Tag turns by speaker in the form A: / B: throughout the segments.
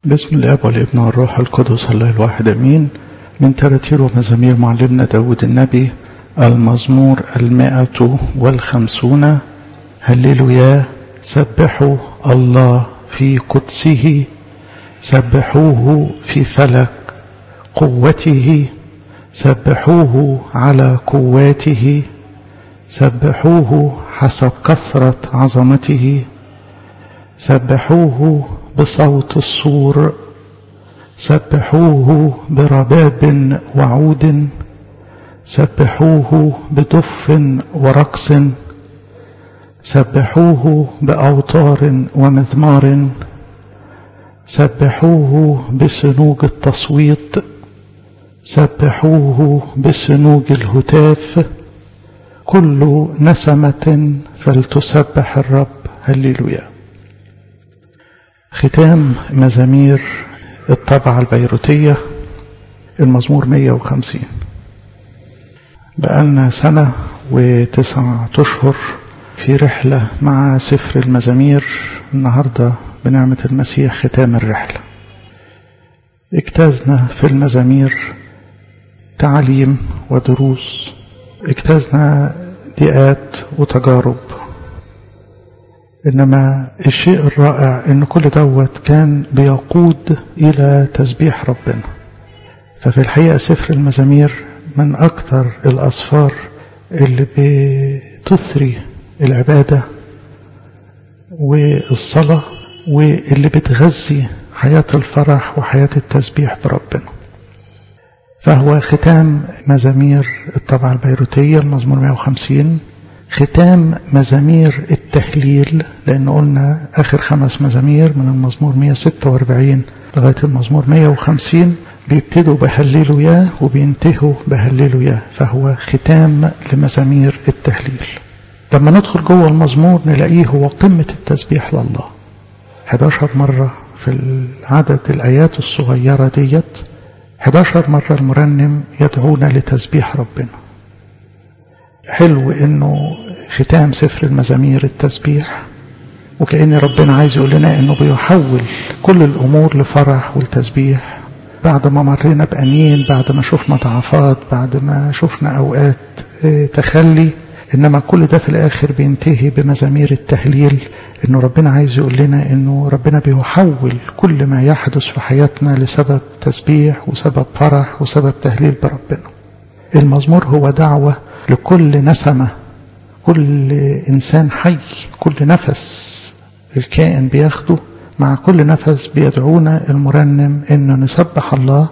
A: بسم الاب والابن والروح القدس الله الواحد امين من تراتير ومزامير معلمنا داود النبي المزمور المائة والخمسون هللويا سبحوا الله في قدسه سبحوه في فلك قوته سبحوه على قواته سبحوه حسب كثرة عظمته سبحوه بصوت الصور سبحوه برباب وعود سبحوه بدف ورقص سبحوه باوتار ومزمار سبحوه بسنوج التصويت سبحوه بسنوج الهتاف كل نسمه فلتسبح الرب هللويا ختام مزامير الطبعة البيروتية المزمور 150 بقالنا سنة وتسعة أشهر في رحلة مع سفر المزامير النهاردة بنعمة المسيح ختام الرحلة اجتازنا في المزامير تعليم ودروس اجتازنا ضيقات وتجارب إنما الشيء الرائع إن كل دوت كان بيقود إلى تسبيح ربنا ففي الحقيقة سفر المزامير من أكثر الأسفار اللي بتثري العبادة والصلاة واللي بتغذي حياة الفرح وحياة التسبيح بربنا فهو ختام مزامير الطبعة البيروتية المزمور 150 ختام مزامير التهليل لأن قلنا آخر خمس مزامير من المزمور 146 لغاية المزمور 150 بيبتدوا بهللوا ياه وبينتهوا بهللوا ياه فهو ختام لمزامير التهليل لما ندخل جوه المزمور نلاقيه هو قمة التسبيح لله 11 مرة في العدد الآيات الصغيرة ديت 11 مرة المرنم يدعونا لتسبيح ربنا حلو انه ختام سفر المزامير التسبيح وكأن ربنا عايز يقول لنا انه بيحول كل الامور لفرح والتسبيح بعد ما مرينا بأنين بعد ما شفنا ضعفات بعد ما شفنا اوقات تخلي انما كل ده في الاخر بينتهي بمزامير التهليل انه ربنا عايز يقول لنا انه ربنا بيحول كل ما يحدث في حياتنا لسبب تسبيح وسبب فرح وسبب تهليل بربنا المزمور هو دعوه لكل نسمة كل إنسان حي كل نفس الكائن بياخده مع كل نفس بيدعونا المرنم إنه نسبح الله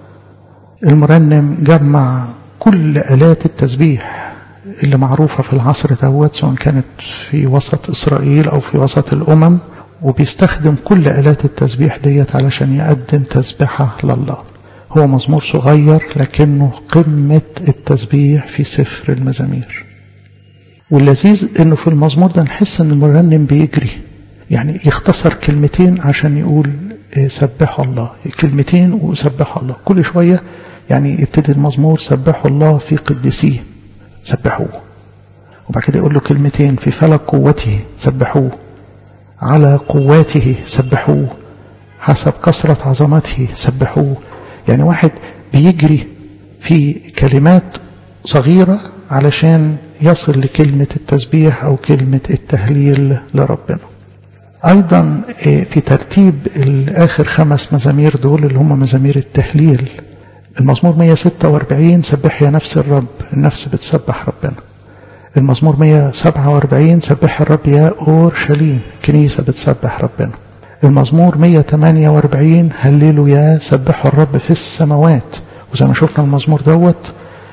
A: المرنم جمع كل آلات التسبيح اللي معروفة في العصر دوت سواء كانت في وسط إسرائيل أو في وسط الأمم وبيستخدم كل آلات التسبيح ديت علشان يقدم تسبحة لله هو مزمور صغير لكنه قمة التسبيح في سفر المزامير واللذيذ انه في المزمور ده نحس ان المرنم بيجري يعني يختصر كلمتين عشان يقول سبحوا الله كلمتين وسبحوا الله كل شوية يعني يبتدي المزمور سبحوا الله في قدسيه سبحوه وبعد كده يقول له كلمتين في فلك قوته سبحوه على قواته سبحوه حسب كثرة عظمته سبحوه يعني واحد بيجري في كلمات صغيرة علشان يصل لكلمة التسبيح أو كلمة التهليل لربنا أيضا في ترتيب الآخر خمس مزامير دول اللي هم مزامير التهليل المزمور 146 سبح يا نفس الرب النفس بتسبح ربنا المزمور 147 سبح الرب يا أورشليم كنيسة بتسبح ربنا المزمور 148 هللوا يا سبحوا الرب في السماوات وزي ما شفنا المزمور دوت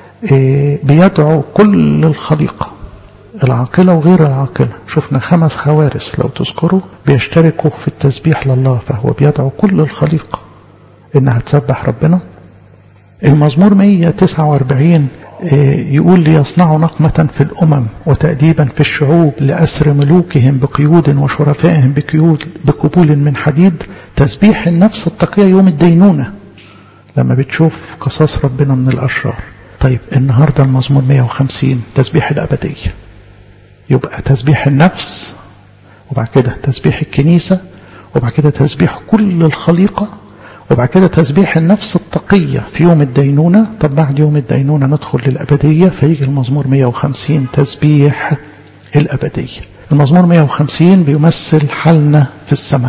A: بيدعو كل الخليقة العاقلة وغير العاقلة شفنا خمس خوارس لو تذكروا بيشتركوا في التسبيح لله فهو بيدعو كل الخليقة إنها تسبح ربنا المزمور 149 يقول ليصنعوا نقمة في الأمم وتأديبا في الشعوب لأسر ملوكهم بقيود وشرفائهم بقيود بقبول من حديد تسبيح النفس التقية يوم الدينونة لما بتشوف قصاص ربنا من الأشرار طيب النهاردة المزمور 150 تسبيح الأبدية يبقى تسبيح النفس وبعد كده تسبيح الكنيسة وبعد كده تسبيح كل الخليقة وبعد كده تسبيح النفس التقية في يوم الدينونة طب بعد يوم الدينونة ندخل للأبدية فيجي المزمور 150 تسبيح الأبدية المزمور 150 بيمثل حالنا في السماء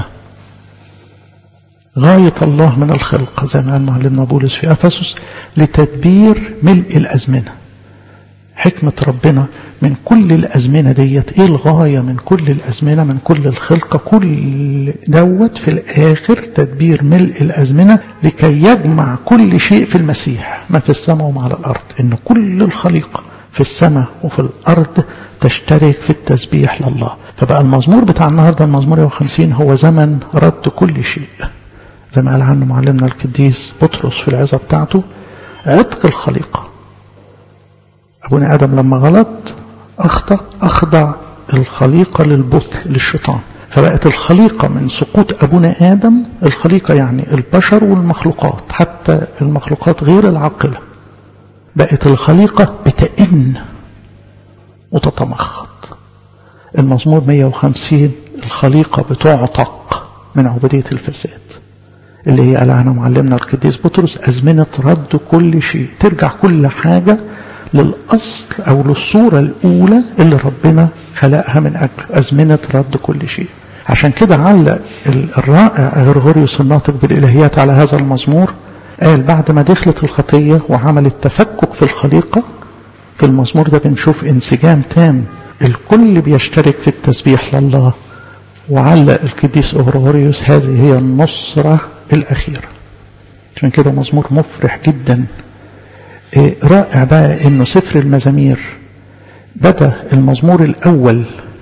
A: غاية الله من الخلق زي ما قال معلمنا بولس في أفسس لتدبير ملء الأزمنة حكمة ربنا من كل الأزمنة ديت إيه الغاية من كل الأزمنة من كل الخلقة كل دوت في الآخر تدبير ملء الأزمنة لكي يجمع كل شيء في المسيح ما في السماء وما على الأرض إن كل الخليقة في السماء وفي الأرض تشترك في التسبيح لله فبقى المزمور بتاع النهاردة المزمور 150 هو زمن رد كل شيء زي ما قال عنه معلمنا القديس بطرس في العظة بتاعته عتق الخليقة أبونا آدم لما غلط أخطأ أخضع الخليقة للبطء للشيطان فبقت الخليقة من سقوط أبونا آدم الخليقة يعني البشر والمخلوقات حتى المخلوقات غير العاقلة بقت الخليقة بتئن وتتمخض المزمور 150 الخليقة بتعتق من عبودية الفساد اللي هي قال عنها معلمنا القديس بطرس أزمنة رد كل شيء ترجع كل حاجة للأصل أو للصورة الأولى اللي ربنا خلقها من أجل أزمنة رد كل شيء عشان كده علق الرائع غرغوريوس الناطق بالإلهيات على هذا المزمور قال بعد ما دخلت الخطية وعملت تفكك في الخليقة في المزمور ده بنشوف انسجام تام الكل بيشترك في التسبيح لله وعلق القديس أغرغوريوس هذه هي النصرة الأخيرة عشان كده مزمور مفرح جدا إيه رائع بقى انه سفر المزامير بدا المزمور الاول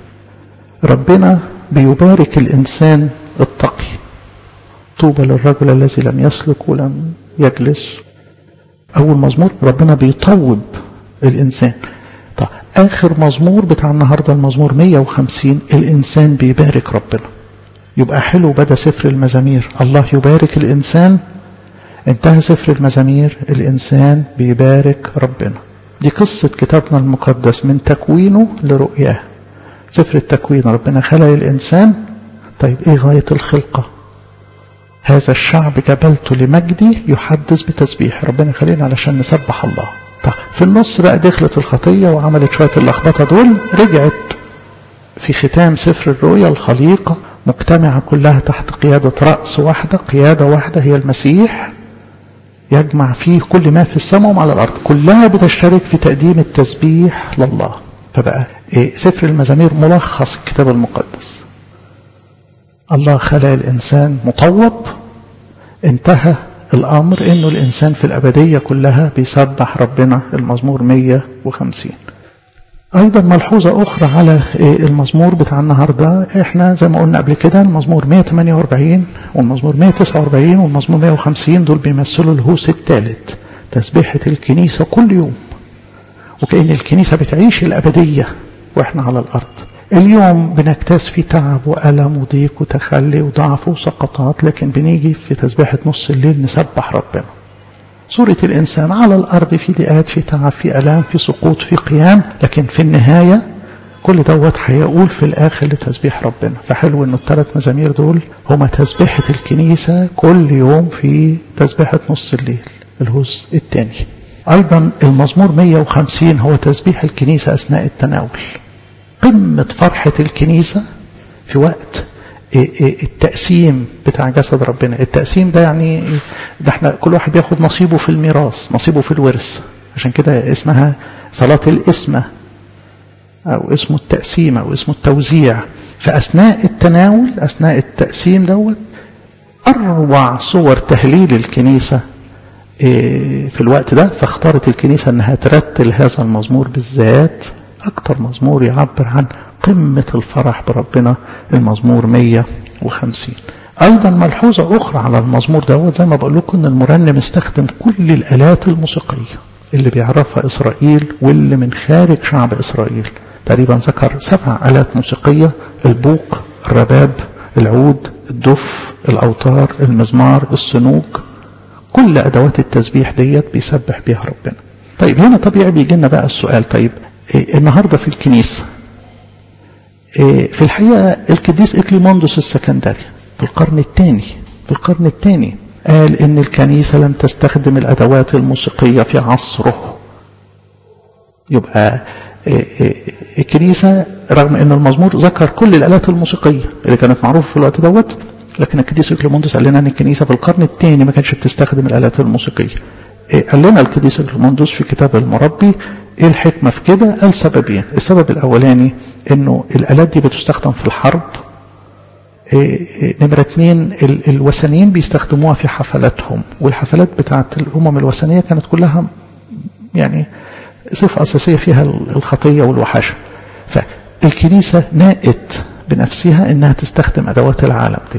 A: ربنا بيبارك الانسان التقي طوبى للرجل الذي لم يسلك ولم يجلس اول مزمور ربنا بيطوب الانسان طب اخر مزمور بتاع النهارده المزمور 150 الانسان بيبارك ربنا يبقى حلو بدا سفر المزامير الله يبارك الانسان انتهى سفر المزامير الإنسان بيبارك ربنا دي قصة كتابنا المقدس من تكوينه لرؤياه سفر التكوين ربنا خلق الإنسان طيب إيه غاية الخلقة هذا الشعب جبلته لمجدي يحدث بتسبيح ربنا خلينا علشان نسبح الله طيب في النص بقى دخلت الخطية وعملت شوية اللخبطة دول رجعت في ختام سفر الرؤيا الخليقة مجتمعة كلها تحت قيادة رأس واحدة قيادة واحدة هي المسيح يجمع فيه كل ما في السماء وما على الأرض كلها بتشترك في تقديم التسبيح لله فبقى إيه سفر المزامير ملخص الكتاب المقدس الله خلق الإنسان مطوب انتهى الأمر إنه الإنسان في الأبدية كلها بيسبح ربنا المزمور 150 أيضا ملحوظة أخرى على المزمور بتاع النهاردة إحنا زي ما قلنا قبل كده المزمور 148 والمزمور 149 والمزمور 150 دول بيمثلوا الهوس الثالث تسبيحة الكنيسة كل يوم وكأن الكنيسة بتعيش الأبدية وإحنا على الأرض اليوم بنكتاز في تعب وألم وضيق وتخلي وضعف وسقطات لكن بنيجي في تسبيحة نص الليل نسبح ربنا صورة الإنسان على الأرض في ضيقات في تعب في ألام في سقوط في قيام لكن في النهاية كل دوت هيقول في الآخر لتسبيح ربنا فحلو إنه الثلاث مزامير دول هما تسبيحة الكنيسة كل يوم في تسبيحة نص الليل الهوز الثاني أيضا المزمور 150 هو تسبيح الكنيسة أثناء التناول قمة فرحة الكنيسة في وقت التقسيم بتاع جسد ربنا التقسيم ده يعني ده احنا كل واحد بياخد نصيبه في الميراث نصيبه في الورث عشان كده اسمها صلاة القسمة أو اسمه التقسيم أو اسمه التوزيع فأثناء التناول أثناء التقسيم دوت أروع صور تهليل الكنيسة في الوقت ده فاختارت الكنيسة أنها ترتل هذا المزمور بالذات أكتر مزمور يعبر عن قمة الفرح بربنا المزمور 150 أيضا ملحوظة أخرى على المزمور دوت زي ما بقول لكم أن المرنم استخدم كل الآلات الموسيقية اللي بيعرفها إسرائيل واللي من خارج شعب إسرائيل تقريبا ذكر سبع آلات موسيقية البوق الرباب العود الدف الأوتار المزمار الصنوج كل أدوات التسبيح ديت بيسبح بيها ربنا طيب هنا طبيعي بيجي لنا بقى السؤال طيب إيه النهاردة في الكنيسة إيه في الحقيقة القديس إكليموندوس السكندري في القرن الثاني في القرن الثاني قال ان الكنيسة لم تستخدم الادوات الموسيقية في عصره يبقى الكنيسة رغم ان المزمور ذكر كل الالات الموسيقية اللي كانت معروفة في الوقت دوت لكن القديس كليموندوس قال لنا ان الكنيسة في القرن الثاني ما كانتش بتستخدم الالات الموسيقية قال لنا القديس كليموندوس في كتاب المربي ايه الحكمة في كده قال سببين السبب الاولاني انه الالات دي بتستخدم في الحرب نمرة اتنين الوثنيين بيستخدموها في حفلاتهم والحفلات بتاعت الأمم الوثنية كانت كلها يعني صفة أساسية فيها الخطية والوحشة فالكنيسة ناءت بنفسها إنها تستخدم أدوات العالم ديت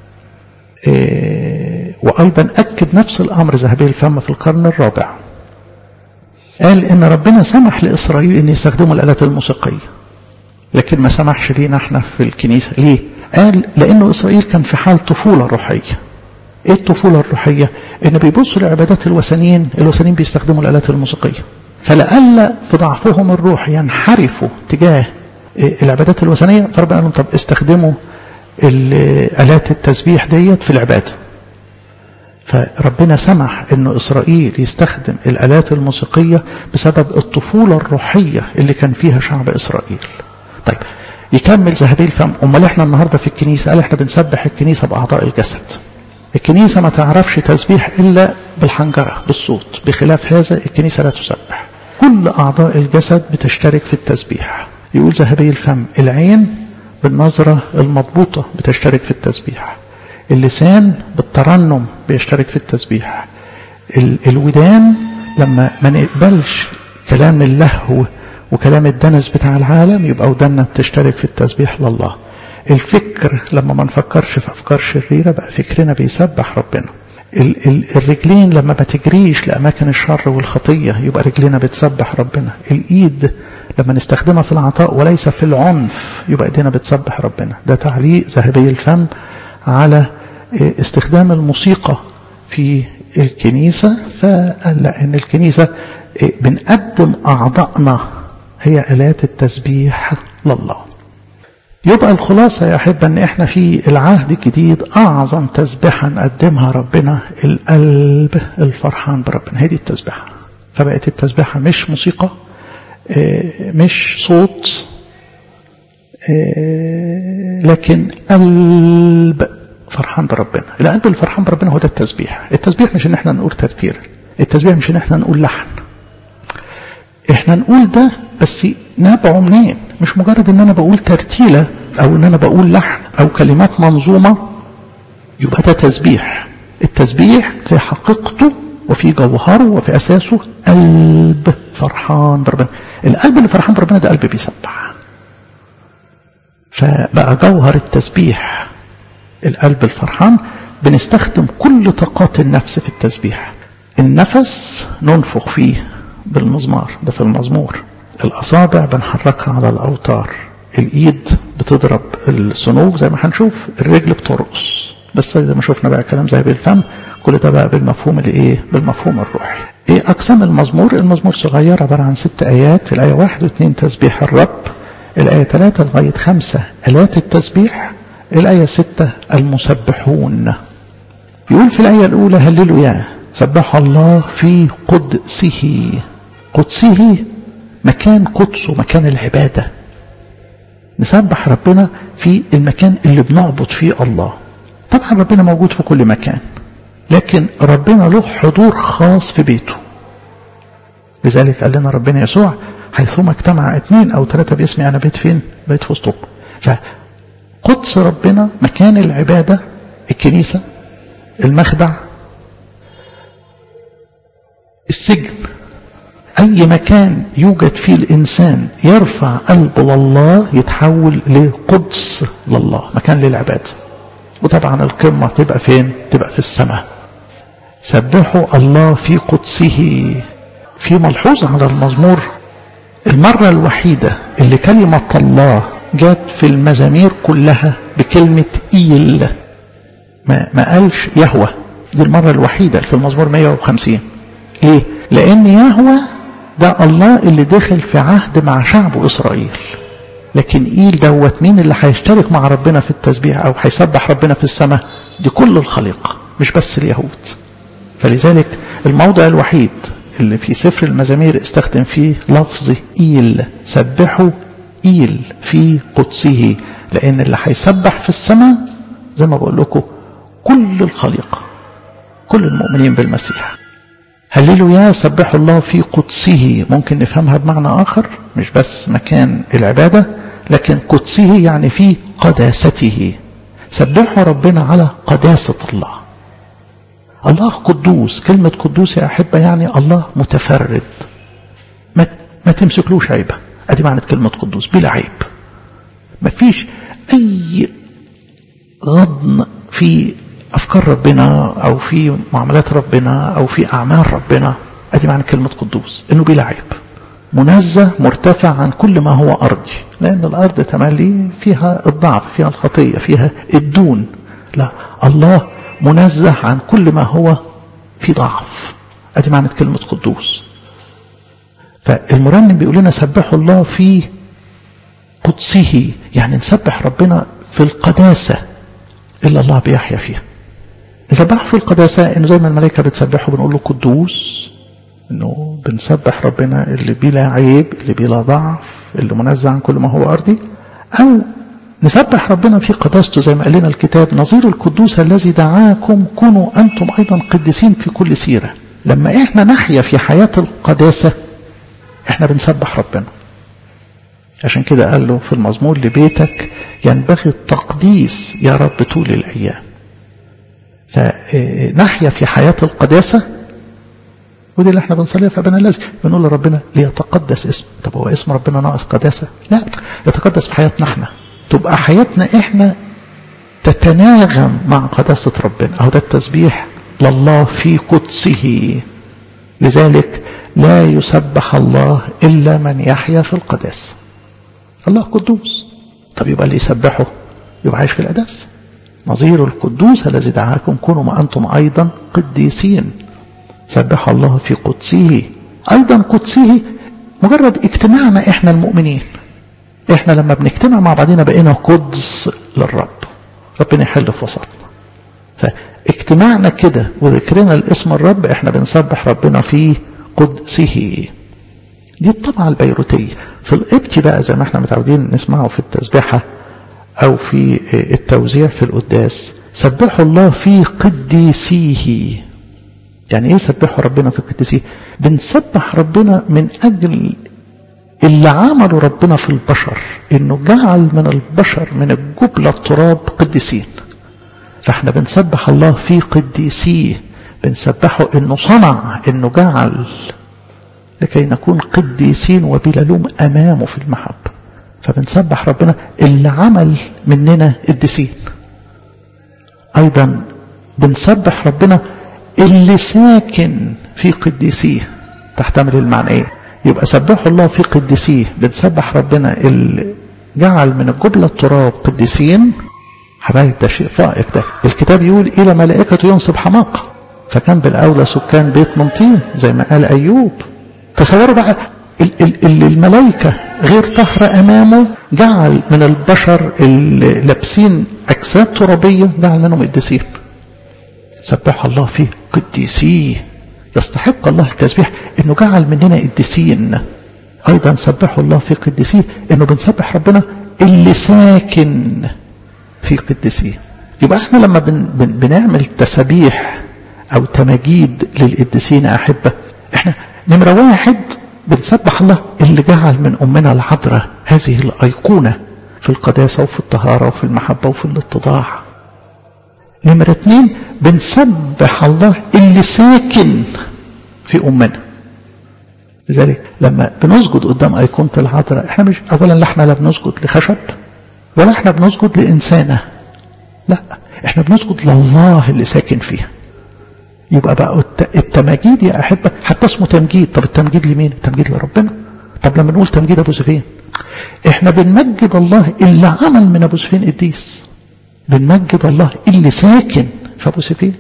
A: وأيضا أكد نفس الأمر ذهبي الفم في القرن الرابع قال إن ربنا سمح لإسرائيل إن يستخدموا الآلات الموسيقية لكن ما سمحش لينا احنا في الكنيسة ليه قال لأنه إسرائيل كان في حال طفولة روحية إيه الطفولة الروحية إن بيبصوا لعبادات الوثنيين الوثنيين بيستخدموا الآلات الموسيقية فلألا في ضعفهم الروحي ينحرفوا تجاه العبادات الوثنية فربنا قال لهم طب استخدموا آلات التسبيح ديت في العبادة فربنا سمح انه اسرائيل يستخدم الالات الموسيقيه بسبب الطفوله الروحيه اللي كان فيها شعب اسرائيل. طيب يكمل ذهبي الفم امال احنا النهارده في الكنيسه قال احنا بنسبح الكنيسه باعضاء الجسد الكنيسه ما تعرفش تسبيح الا بالحنجره بالصوت بخلاف هذا الكنيسه لا تسبح كل اعضاء الجسد بتشترك في التسبيح يقول ذهبي الفم العين بالنظره المضبوطه بتشترك في التسبيح اللسان بالترنم بيشترك في التسبيح الودان لما ما نقبلش كلام اللهو وكلام الدنس بتاع العالم يبقى ودنا بتشترك في التسبيح لله الفكر لما ما نفكرش في افكار شريره بقى فكرنا بيسبح ربنا ال ال الرجلين لما ما تجريش لاماكن الشر والخطيه يبقى رجلنا بتسبح ربنا الايد لما نستخدمها في العطاء وليس في العنف يبقى ايدينا بتسبح ربنا ده تعليق ذهبي الفم على استخدام الموسيقى في الكنيسه فقال لا ان الكنيسه بنقدم اعضائنا هي آلات التسبيح لله يبقى الخلاصة يا أحبة أن إحنا في العهد الجديد أعظم تسبيحة نقدمها ربنا القلب الفرحان بربنا هي دي التسبيحة فبقت التسبيحة مش موسيقى مش صوت لكن قلب فرحان بربنا القلب الفرحان بربنا هو ده التسبيح التسبيح مش ان احنا نقول ترتير التسبيح مش ان احنا نقول لحن احنا نقول ده بس نابعه منين مش مجرد ان انا بقول ترتيلة او ان انا بقول لحن او كلمات منظومة يبقى ده تسبيح التسبيح في حقيقته وفي جوهره وفي اساسه قلب فرحان بربنا القلب اللي فرحان بربنا ده قلب بيسبح فبقى جوهر التسبيح القلب الفرحان بنستخدم كل طاقات النفس في التسبيح النفس ننفخ فيه بالمزمار ده في المزمور الأصابع بنحركها على الأوتار الإيد بتضرب الصنوج زي ما هنشوف الرجل بترقص بس زي ما شفنا بقى كلام زي بالفم كل ده بقى بالمفهوم الايه بالمفهوم الروحي ايه اقسام المزمور المزمور صغير عباره عن ست ايات الايه واحد واثنين تسبيح الرب الايه ثلاثة لغايه خمسة الات التسبيح الايه ستة المسبحون يقول في الايه الاولى هللوا يا سبح الله في قدسه قدسه مكان قدسه مكان العبادة نسبح ربنا في المكان اللي بنعبد فيه الله طبعا ربنا موجود في كل مكان لكن ربنا له حضور خاص في بيته لذلك قال لنا ربنا يسوع حيثما اجتمع اثنين او ثلاثة باسمي انا بيت فين بيت في وسطكم فقدس ربنا مكان العبادة الكنيسة المخدع السجن أي مكان يوجد فيه الإنسان يرفع قلبه لله يتحول لقدس لله مكان للعبادة وطبعا القمة تبقى فين تبقى في السماء سبحوا الله في قدسه في ملحوظة على المزمور المرة الوحيدة اللي كلمة الله جت في المزامير كلها بكلمة إيل ما, ما قالش يهوى دي المرة الوحيدة في المزمور 150 ليه؟ لأن يهوى ده الله اللي دخل في عهد مع شعب إسرائيل لكن إيل دوت مين اللي هيشترك مع ربنا في التسبيح أو هيسبح ربنا في السماء دي كل الخليقة مش بس اليهود فلذلك الموضع الوحيد اللي في سفر المزامير استخدم فيه لفظ إيل سبحوا إيل في قدسه لأن اللي هيسبح في السماء زي ما بقول لكم كل الخليقة كل المؤمنين بالمسيح هللوا يا سبحوا الله في قدسه ممكن نفهمها بمعنى آخر مش بس مكان العبادة لكن قدسه يعني في قداسته سبحوا ربنا على قداسة الله الله قدوس كلمة قدوس يا أحبة يعني الله متفرد ما, ما تمسكلوش عيبة أدي معنى كلمة قدوس بلا عيب ما فيش أي غضن في أفكار ربنا أو في معاملات ربنا أو في أعمال ربنا أدي معنى كلمة قدوس إنه بلا عيب منزه مرتفع عن كل ما هو أرضي لأن الأرض تملي فيها الضعف فيها الخطية فيها الدون لا الله منزه عن كل ما هو في ضعف أدي معنى كلمة قدوس فالمرنم بيقول لنا سبحوا الله في قدسه يعني نسبح ربنا في القداسة اللي الله بيحيا فيها نسبحه في القداسة انه زي ما الملائكة بتسبحه بنقول له قدوس انه بنسبح ربنا اللي بلا عيب اللي بلا ضعف اللي منزه عن كل ما هو ارضي او نسبح ربنا في قداسته زي ما قال لنا الكتاب نظير القدوس الذي دعاكم كونوا انتم ايضا قديسين في كل سيره لما احنا نحيا في حياه القداسه احنا بنسبح ربنا عشان كده قال له في المزمور لبيتك ينبغي التقديس يا رب طول الايام فنحيا في حياه القداسه ودي اللي احنا بنصليها في ابانا الذي بنقول لربنا ليتقدس اسم طب هو اسم ربنا ناقص قداسه لا يتقدس في حياتنا احنا تبقى حياتنا احنا تتناغم مع قداسة ربنا اهو ده التسبيح لله في قدسه لذلك لا يسبح الله إلا من يحيا في القداسة الله قدوس طب يبقى اللي يسبحه يبقى عايش في القداسة نظير القدوس الذي دعاكم كونوا ما أنتم أيضا قديسين سبح الله في قدسه أيضا قدسه مجرد اجتماعنا إحنا المؤمنين احنا لما بنجتمع مع بعضنا بقينا قدس للرب ربنا يحل في وسطنا فاجتماعنا كده وذكرنا لاسم الرب احنا بنسبح ربنا في قدسه دي الطبعة البيروتية في القبطي بقى زي ما احنا متعودين نسمعه في التسبيحة او في التوزيع في القداس سبحوا الله في قديسيه يعني ايه سبحوا ربنا في قديسيه بنسبح ربنا من اجل اللي عمله ربنا في البشر انه جعل من البشر من الجبلة التراب قديسين فاحنا بنسبح الله في قديسيه بنسبحه انه صنع انه جعل لكي نكون قديسين وبلا لوم امامه في المحبة فبنسبح ربنا اللي عمل مننا قديسين ايضا بنسبح ربنا اللي ساكن في قديسيه تحتمل المعنى ايه يبقى سبحوا الله في قديسيه بنسبح ربنا اللي جعل من الجبلة التراب قديسين حبايب ده شيء فائق ده الكتاب يقول إلى ملائكة ينصب حماقة فكان بالأولى سكان بيت من طين زي ما قال أيوب تصوروا بقى اللي الملائكة غير طهرة أمامه جعل من البشر اللي لابسين أجساد ترابية جعل منهم قديسين سبح الله فيه قديسيه يستحق الله التسبيح انه جعل مننا قديسين ايضا سبحوا الله في قديسيه انه بنسبح ربنا اللي ساكن في قديسيه يبقى احنا لما بن بن بنعمل تسابيح او تماجيد للقديسين احبه احنا نمره واحد بنسبح الله اللي جعل من امنا العذراء هذه الايقونه في القداسه وفي الطهاره وفي المحبه وفي الاتضاع نمرة اتنين بنسبح الله اللي ساكن في أمنا لذلك لما بنسجد قدام أيقونة العذراء احنا مش أولا لا احنا لا بنسجد لخشب ولا احنا بنسجد لإنسانة لا احنا بنسجد لله اللي ساكن فيها يبقى بقى التماجيد يا أحبة حتى اسمه تمجيد طب التمجيد لمين التمجيد لربنا طب لما نقول تمجيد أبو سفين احنا بنمجد الله اللي عمل من أبو سفين قديس بنمجد الله اللي ساكن في ابو سفين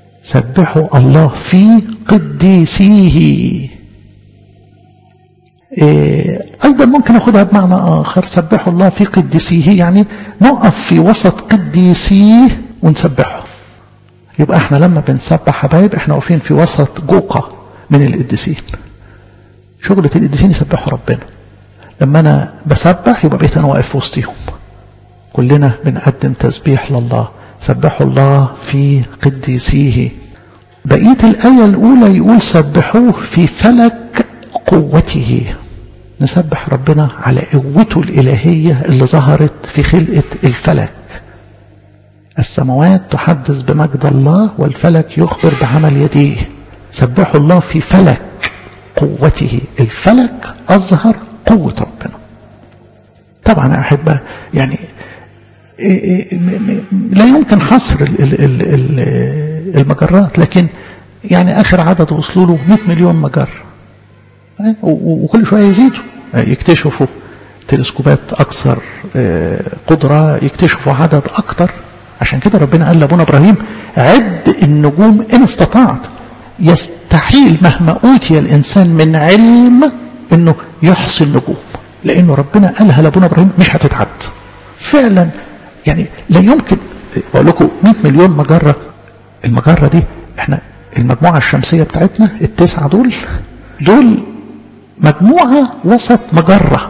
A: سبحوا الله في قديسيه إيه أيضا ممكن أخذها بمعنى آخر سبحوا الله في قديسيه يعني نقف في وسط قديسيه ونسبحه يبقى احنا لما بنسبح حبايب احنا واقفين في وسط جوقة من القديسين شغلة القديسين يسبحوا ربنا لما انا بسبح يبقى بقيت انا واقف في وسطيهم كلنا بنقدم تسبيح لله سبحوا الله في قديسيه بقية الآية الأولى يقول سبحوه في فلك قوته نسبح ربنا على قوته الإلهية اللي ظهرت في خلقة الفلك السماوات تحدث بمجد الله والفلك يخبر بعمل يديه سبحوا الله في فلك قوته الفلك أظهر قوة ربنا طبعا أحب يعني لا يمكن حصر المجرات لكن يعني آخر عدد وصلوا له 100 مليون مجرة وكل شوية يزيدوا يكتشفوا تلسكوبات أكثر قدرة يكتشفوا عدد أكثر عشان كده ربنا قال لأبونا إبراهيم عد النجوم إن استطعت يستحيل مهما أوتي الإنسان من علم إنه يحصي النجوم لأنه ربنا قالها لأبونا إبراهيم مش هتتعد فعلا يعني لا يمكن بقول لكم 100 مليون مجرة المجرة دي احنا المجموعة الشمسية بتاعتنا التسعة دول دول مجموعة وسط مجرة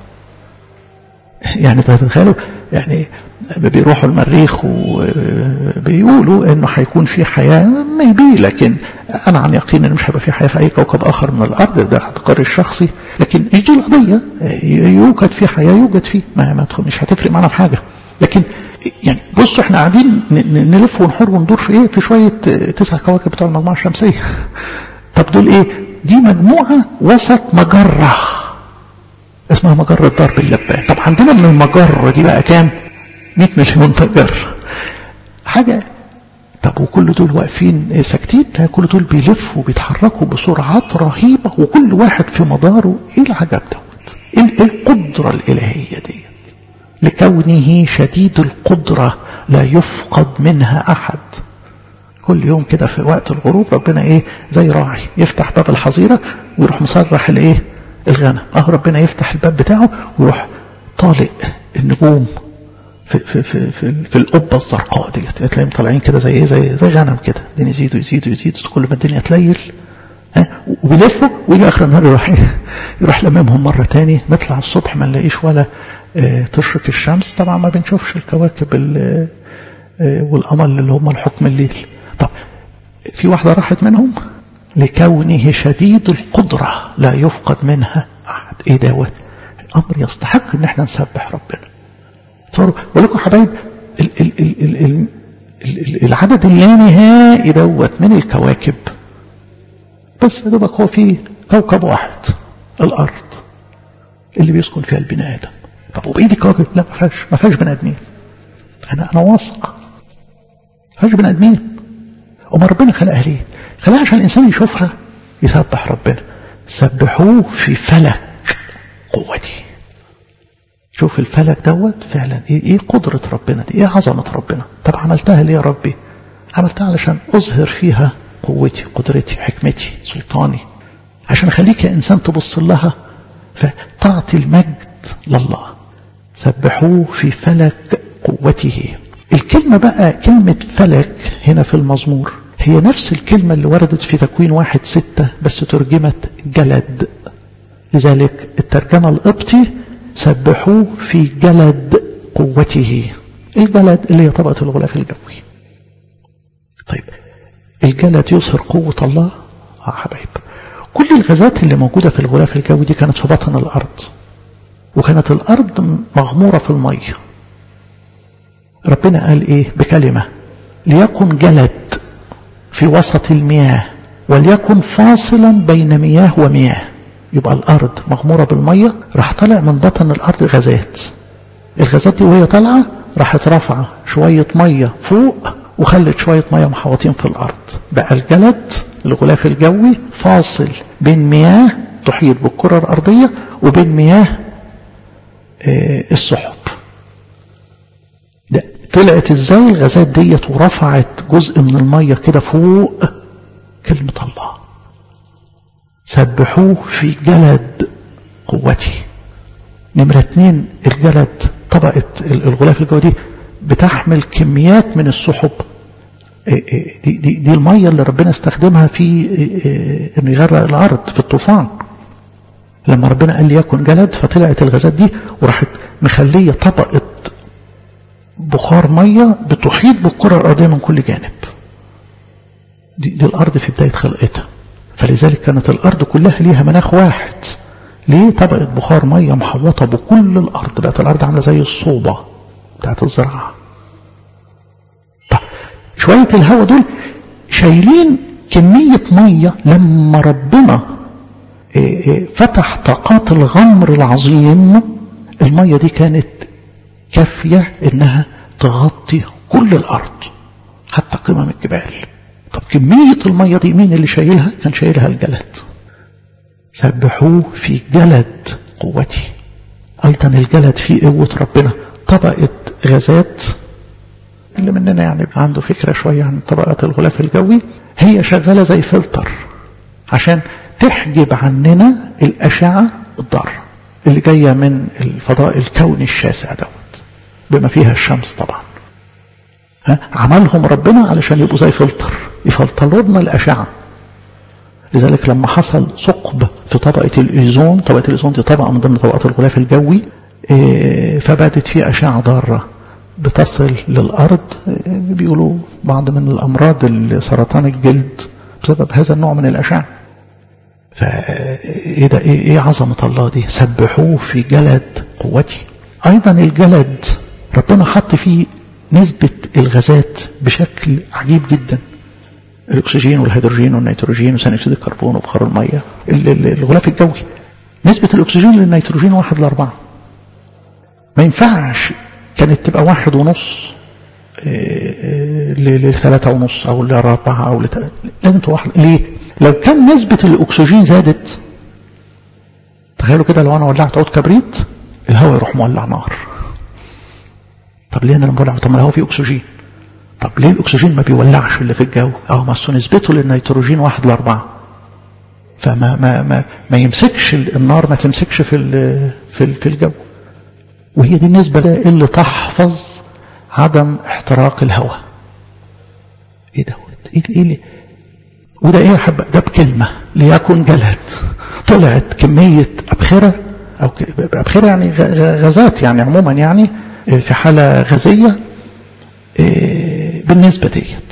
A: يعني تتخيلوا يعني بيروحوا المريخ وبيقولوا انه هيكون في حياة ميبي لكن انا عن يقين انه مش هيبقى في حياة في اي كوكب اخر من الارض ده اعتقادي الشخصي لكن مش دي القضية يوجد في حياة يوجد فيه ما مش هتفرق معنا في حاجة لكن يعني بصوا احنا قاعدين نلف ونحور وندور في ايه في شوية تسع كواكب بتوع المجموعة الشمسية طب دول ايه دي مجموعة وسط مجرة اسمها مجرة ضرب اللبان طب عندنا من المجرة دي بقى كام 100 مليون مجرة حاجة طب وكل دول واقفين ساكتين لا كل دول بيلفوا وبيتحركوا بسرعات رهيبة وكل واحد في مداره ايه العجب دوت ايه القدرة الالهية ديت لكونه شديد القدرة لا يفقد منها أحد كل يوم كده في وقت الغروب ربنا ايه زي راعي يفتح باب الحظيرة ويروح مسرح الايه الغنم اهو ربنا يفتح الباب بتاعه ويروح طالق النجوم في في في في, في القبه الزرقاء ديت تلاقيهم طالعين كده زي ايه زي زي غنم كده الدنيا يزيدوا يزيدوا يزيدوا كل ما الدنيا تليل ها وبيلفوا ويجي اخر النهار يروح ايه يروح لممهم مره تاني نطلع الصبح ما نلاقيش ولا اه تشرق الشمس طبعا ما بنشوفش الكواكب اه والقمر اللي هم الحكم الليل طب في واحده راحت منهم لكونه شديد القدره لا يفقد منها احد ايه دوت الامر يستحق ان احنا نسبح ربنا تصوروا ولكم حبايب ال ال ال ال ال ال العدد اللانهائي دوت من الكواكب بس يا دوبك هو في كوكب واحد الارض اللي بيسكن فيها البني ادم طب وبقيه الكواكب لا ما فيهاش ما فيهاش بني ادمين انا انا واثق ما فيهاش بني ادمين امال ربنا خلقها ليه؟ خلقها عشان الانسان يشوفها يسبح ربنا سبحوه في فلك قوتي شوف الفلك دوت فعلا ايه, إيه قدرة ربنا دي ايه عظمة ربنا طب عملتها ليه يا ربي عملتها علشان اظهر فيها قوتي قدرتي حكمتي سلطاني عشان اخليك يا انسان تبص لها فتعطي المجد لله سبحوه في فلك قوته الكلمة بقى كلمة فلك هنا في المزمور هي نفس الكلمة اللي وردت في تكوين واحد ستة بس ترجمت جلد لذلك الترجمة القبطي سبحوه في جلد قوته الجلد اللي هي طبقة الغلاف الجوي طيب الجلد يظهر قوة الله اه حبايب كل الغازات اللي موجودة في الغلاف الجوي دي كانت في بطن الأرض وكانت الأرض مغمورة في المية ربنا قال إيه بكلمة ليكن جلد في وسط المياه وليكن فاصلا بين مياه ومياه يبقى الأرض مغمورة بالمية راح طلع من بطن الأرض غازات الغازات دي وهي طالعة راحت رافعة شوية مية فوق وخلت شوية مية محوطين في الأرض بقى الجلد الغلاف الجوي فاصل بين مياه تحيط بالكرة الأرضية وبين مياه السحب ده طلعت ازاي الغازات ديت ورفعت جزء من المية كده فوق كلمة الله سبحوه في جلد قوتي نمرة اتنين الجلد طبقة الغلاف الجوي دي بتحمل كميات من السحب دي, دي, دي المية اللي ربنا استخدمها في انه يغرق الارض في الطوفان لما ربنا قال ليكن جلد فطلعت الغازات دي وراحت مخلية طبقة بخار مية بتحيط بالكرة الأرضية من كل جانب دي, دي الأرض في بداية خلقتها فلذلك كانت الأرض كلها ليها مناخ واحد ليه طبقة بخار مية محوطة بكل الأرض بقت الأرض عاملة زي الصوبة بتاعت الزراعة طب شوية الهواء دول شايلين كمية مية لما ربنا فتح طاقات الغمر العظيم المية دي كانت كافية انها تغطي كل الارض حتى قمم الجبال طب كمية المية دي مين اللي شايلها كان شايلها الجلد سبحوه في جلد قوتي ايضا الجلد فيه قوة ربنا طبقة غازات اللي مننا يعني عنده فكرة شوية عن طبقات الغلاف الجوي هي شغالة زي فلتر عشان تحجب عننا الأشعة الضارة اللي جاية من الفضاء الكوني الشاسع دوت بما فيها الشمس طبعا ها عملهم ربنا علشان يبقوا زي فلتر يفلتروا لنا الأشعة لذلك لما حصل ثقب في طبقة الإيزون طبقة الإيزون دي طبقة من ضمن طبقات الغلاف الجوي إيه فباتت فيه أشعة ضارة بتصل للأرض إيه بيقولوا بعض من الأمراض سرطان الجلد بسبب هذا النوع من الأشعة فايه ده ايه, إيه عظمة الله دي سبحوه في جلد قوتي ايضا الجلد ربنا حط فيه نسبة الغازات بشكل عجيب جدا الاكسجين والهيدروجين والنيتروجين وثاني اكسيد الكربون وبخار المية الغلاف الجوي نسبة الاكسجين للنيتروجين واحد لاربعة ما ينفعش كانت تبقى واحد ونص لثلاثة ونص او لاربعة او لت... لازم تبقى واحد ليه لو كان نسبة الأكسجين زادت تخيلوا كده لو أنا ولعت عود كبريت الهواء يروح مولع نار طب ليه أنا لما بولع طب ما الهواء فيه أكسجين طب ليه الأكسجين ما بيولعش اللي في الجو أهو ما نسبته للنيتروجين واحد لأربعة فما ما ما ما يمسكش النار ما تمسكش في في في الجو وهي دي النسبة اللي تحفظ عدم احتراق الهواء ايه دوت ايه ايه وده ايه يا حبة ده بكلمة ليكن جلد طلعت كمية أبخرة أو أبخرة يعني غازات يعني عموما يعني في حالة غازية بالنسبة ديت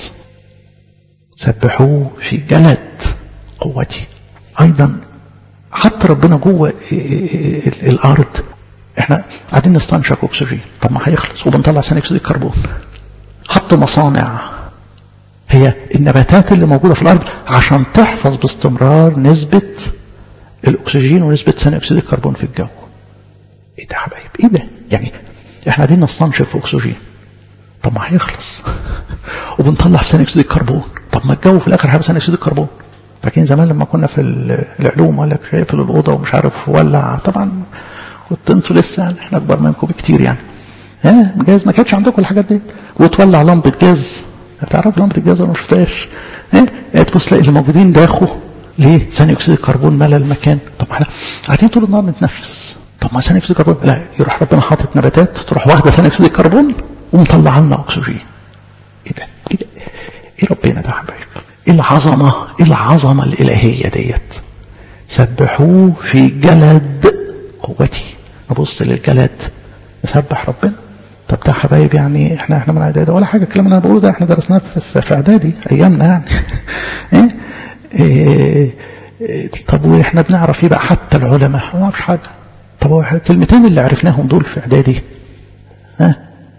A: سبحوه في جلد قوتي أيضا حتى ربنا جوه الأرض احنا قاعدين نستنشق أكسجين طب ما هيخلص وبنطلع ثاني أكسيد الكربون حط مصانع هي النباتات اللي موجودة في الأرض عشان تحفظ باستمرار نسبة الأكسجين ونسبة ثاني أكسيد الكربون في الجو إيه ده يا حبايب إيه ده يعني إحنا قاعدين نستنشق في أكسجين طب ما هيخلص وبنطلع في ثاني أكسيد الكربون طب ما الجو في الآخر هيبقى ثاني أكسيد الكربون فاكرين زمان لما كنا في العلوم قال لك شايف الأوضة ومش عارف ولع طبعا كنت انتوا لسه يعني احنا أكبر منكم بكتير يعني ها جايز ما كانتش عندكم الحاجات دي وتولع لمبة جاز هتعرف لمبة الجاز ولا ما شفتهاش ايه تبص تلاقي اللي موجودين داخوا ليه ثاني اكسيد الكربون ملى المكان طب احنا قاعدين طول النهار نتنفس طب ما ثاني اكسيد الكربون لا يروح ربنا حاطط نباتات تروح واخده ثاني اكسيد الكربون ومطلع لنا اكسجين ايه ده ايه ده ايه ربنا ده يا حبايب ايه العظمه ايه العظمه الالهيه ديت سبحوه في جلد قوتي نبص للجلد نسبح ربنا طب ده حبايب يعني احنا احنا من اعدادي ولا حاجه الكلام اللي انا بقوله ده احنا درسناه في, في اعدادي ايامنا يعني ايه إيه إيه طب واحنا بنعرف ايه بقى حتى العلماء ما نعرفش حاجه طب هو الكلمتين اللي عرفناهم دول في اعدادي ها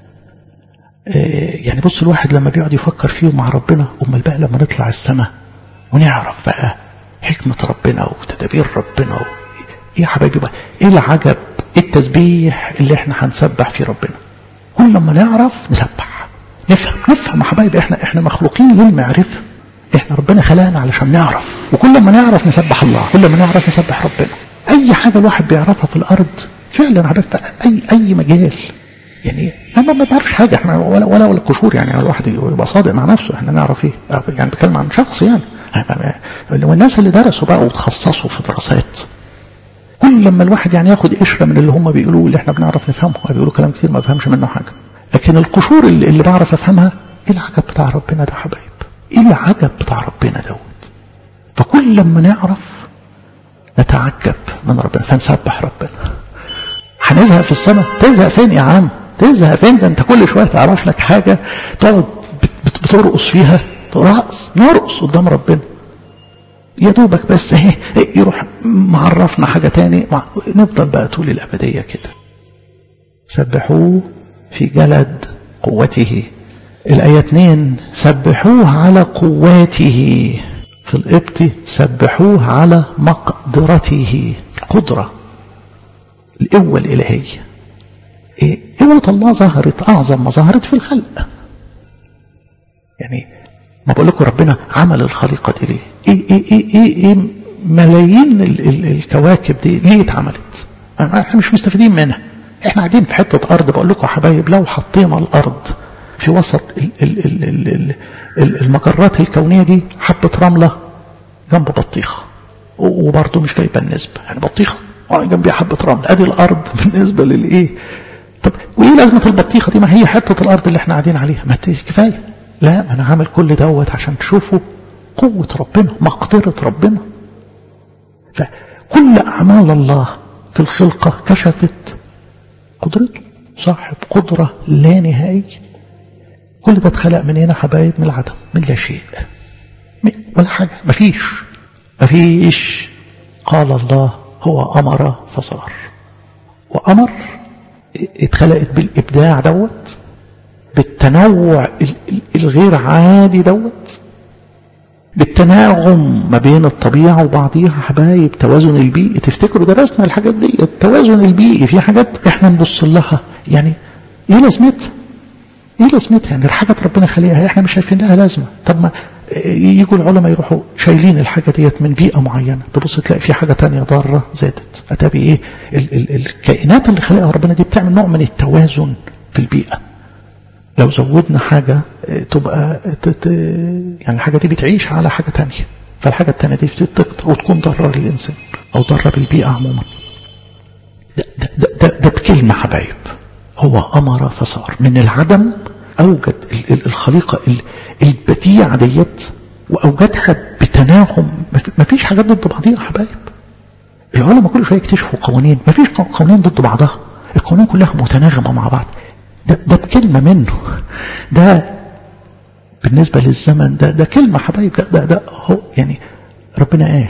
A: إيه يعني بص الواحد لما بيقعد يفكر فيهم مع ربنا امال بقى لما نطلع السماء ونعرف بقى حكمه ربنا وتدابير ربنا و... ايه يا حبايبي بقى ايه العجب ايه التسبيح اللي احنا هنسبح فيه ربنا كل ما نعرف نسبح نفهم نفهم يا حبايبي احنا احنا مخلوقين للمعرفه احنا ربنا خلقنا علشان نعرف وكل ما نعرف نسبح الله كل ما نعرف نسبح ربنا اي حاجه الواحد بيعرفها في الارض فعلا يا حبايبي اي اي مجال يعني انا ما بعرفش حاجه احنا ولا ولا ولا قشور يعني الواحد يبقى صادق مع نفسه احنا نعرف ايه يعني بتكلم عن شخص يعني والناس اللي درسوا بقى وتخصصوا في دراسات كل لما الواحد يعني ياخد قشرة من اللي هم بيقولوه اللي احنا بنعرف نفهمه بيقولوا كلام كتير ما بفهمش منه حاجة لكن القشور اللي, اللي بعرف افهمها ايه العجب بتاع ربنا ده حبايب ايه العجب بتاع ربنا دوت فكل لما نعرف نتعجب من ربنا فنسبح ربنا هنزهق في السماء تزهق فين يا عم تزهق فين ده انت كل شويه تعرف لك حاجه تقعد بترقص فيها رقص نرقص قدام ربنا يا دوبك بس اهي يروح معرفنا حاجه تاني نفضل بقى طول الابديه كده سبحوه في جلد قوته الآية 2 سبحوه على قواته في القبط سبحوه على مقدرته القدرة القوة الإلهية إيه قوة الله ظهرت أعظم ما ظهرت في الخلق يعني ما بقول لكم ربنا عمل الخليقة دي ليه إيه, إيه, إيه, إيه, إيه ملايين ال ال الكواكب دي ليه اتعملت احنا مش مستفيدين منها احنا قاعدين في حتة أرض بقول لكم يا حبايب لو حطينا الأرض في وسط ال ال ال ال ال المجرات الكونية دي حبة رملة جنب بطيخة وبرضه مش جايبة النسبة يعني بطيخة جنبيها حبة رمل ادي الأرض بالنسبة للإيه طب وإيه لازمة البطيخة دي ما هي حتة الأرض اللي احنا قاعدين عليها ما كفاية لا ما أنا عامل كل دوت عشان تشوفوا قوة ربنا مقدرة ربنا فكل أعمال الله في الخلقة كشفت قدرته صاحب قدرة لا نهائية كل ده اتخلق من هنا حبايب من العدم من لا شيء ولا حاجة مفيش مفيش قال الله هو أمر فصار وأمر اتخلقت بالإبداع دوت بالتنوع الغير عادي دوت بالتناغم ما بين الطبيعة وبعضيها حبايب توازن البيئي تفتكروا درسنا الحاجات دي التوازن البيئي في حاجات احنا نبص لها يعني ايه لازمتها ايه لازمتها يعني الحاجة ربنا خلقها احنا مش شايفين لها لازمة طب ما يجوا العلماء يروحوا شايلين الحاجة ديت من بيئة معينة تبص تلاقي في حاجة تانية ضارة زادت اتابي ايه ال ال الكائنات اللي خلقها ربنا دي بتعمل نوع من التوازن في البيئة لو زودنا حاجة تبقى تت يعني الحاجة دي بتعيش على حاجة تانية فالحاجة التانية دي بتقطع وتكون ضارة للإنسان أو ضارة بالبيئة عموما ده, ده, ده, ده, ده بكلمة حبايب هو أمر فصار من العدم أوجد الخليقة البديعة ديت وأوجدها بتناغم ما فيش حاجات ضد بعضيها حبايب العلماء كل شوية يكتشفوا قوانين ما فيش قوانين ضد بعضها القوانين كلها متناغمة مع بعض ده, ده بكلمة منه ده بالنسبة للزمن ده ده كلمة حبايب ده, ده, ده هو يعني ربنا قال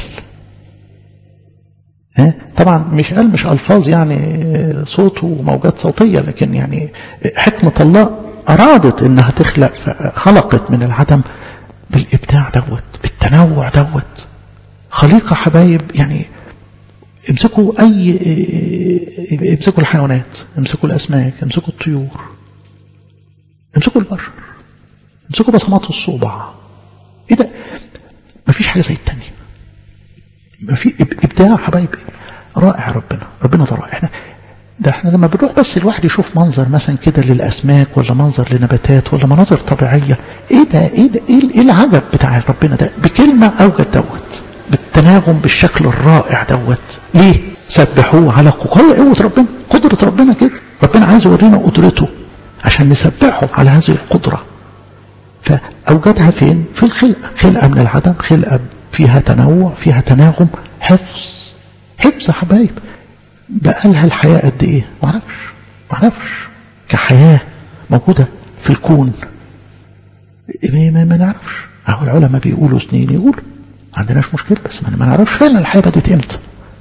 A: ها طبعا مش قال مش ألفاظ يعني صوت وموجات صوتية لكن يعني حكمة الله أرادت إنها تخلق خلقت من العدم بالإبداع دوت بالتنوع دوت خليقة حبايب يعني امسكوا أي امسكوا الحيوانات امسكوا الأسماك امسكوا الطيور امسكوا البشر امسكوا بصمات الصوبع ايه ده مفيش حاجة زي التانية مفي ابداع حبايب رائع ربنا ربنا ده رائع احنا ده احنا لما بنروح بس الواحد يشوف منظر مثلا كده للاسماك ولا منظر لنباتات ولا مناظر طبيعيه ايه ده ايه ده ايه العجب بتاع ربنا ده بكلمه اوجد دوت بالتناغم بالشكل الرائع دوت ليه سبحوه على قوة قوة ربنا قدرة ربنا كده ربنا عايز يورينا قدرته عشان نسبحه على هذه القدرة فأوجدها فين في الخلقة خلقة من العدم خلقة فيها تنوع فيها تناغم حفظ حفظ حبايب بقى لها الحياة قد ايه معرفش معرفش كحياة موجودة في الكون ما, ما, ما نعرفش اهو العلماء بيقولوا سنين يقولوا ما عندناش مشكلة بس ما نعرفش فعلا الحياة بدت امتى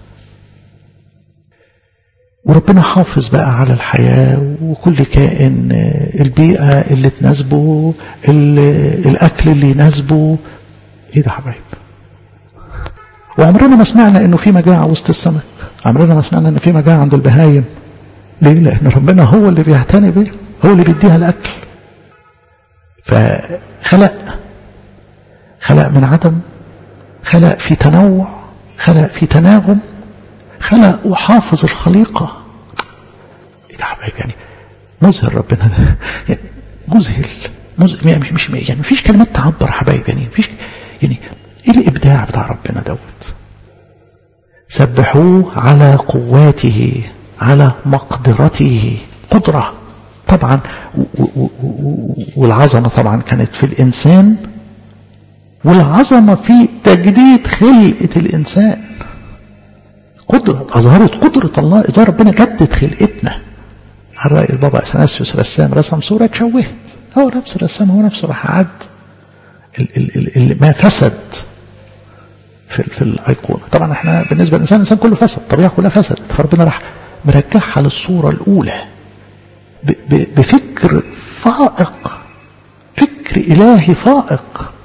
A: وربنا حافظ بقى على الحياة وكل كائن البيئة اللي تناسبه الأكل اللي يناسبه ايه ده حبايب وعمرنا ما سمعنا انه في مجاعة وسط السمك عمرنا ما سمعنا ان في مجاعة عند البهايم ليه لان ربنا هو اللي بيعتني بيه هو اللي بيديها الاكل فخلق خلق من عدم خلق في تنوع خلق في تناغم خلق وحافظ الخليقة ايه ده حبايب يعني مذهل ربنا ده يعني مذهل مذهل مش مش يعني مفيش كلمات تعبر حبايب يعني مفيش يعني ايه الابداع بتاع ربنا دوت سبحوه على قواته على مقدرته قدرة طبعا والعظمة طبعا كانت في الإنسان والعظمة في تجديد خلقة الإنسان قدرة أظهرت قدرة الله إذا ربنا جدد خلقتنا على رأي البابا أثناسيوس رسام رسم صورة تشوهت هو نفس الرسام هو نفسه راح عد اللي ما فسد في, في الأيقونة طبعا احنا بالنسبة للإنسان الإنسان كله فسد الطبيعة كلها فسدت فربنا راح مرجعها للصورة الأولى بفكر فائق فكر إلهي فائق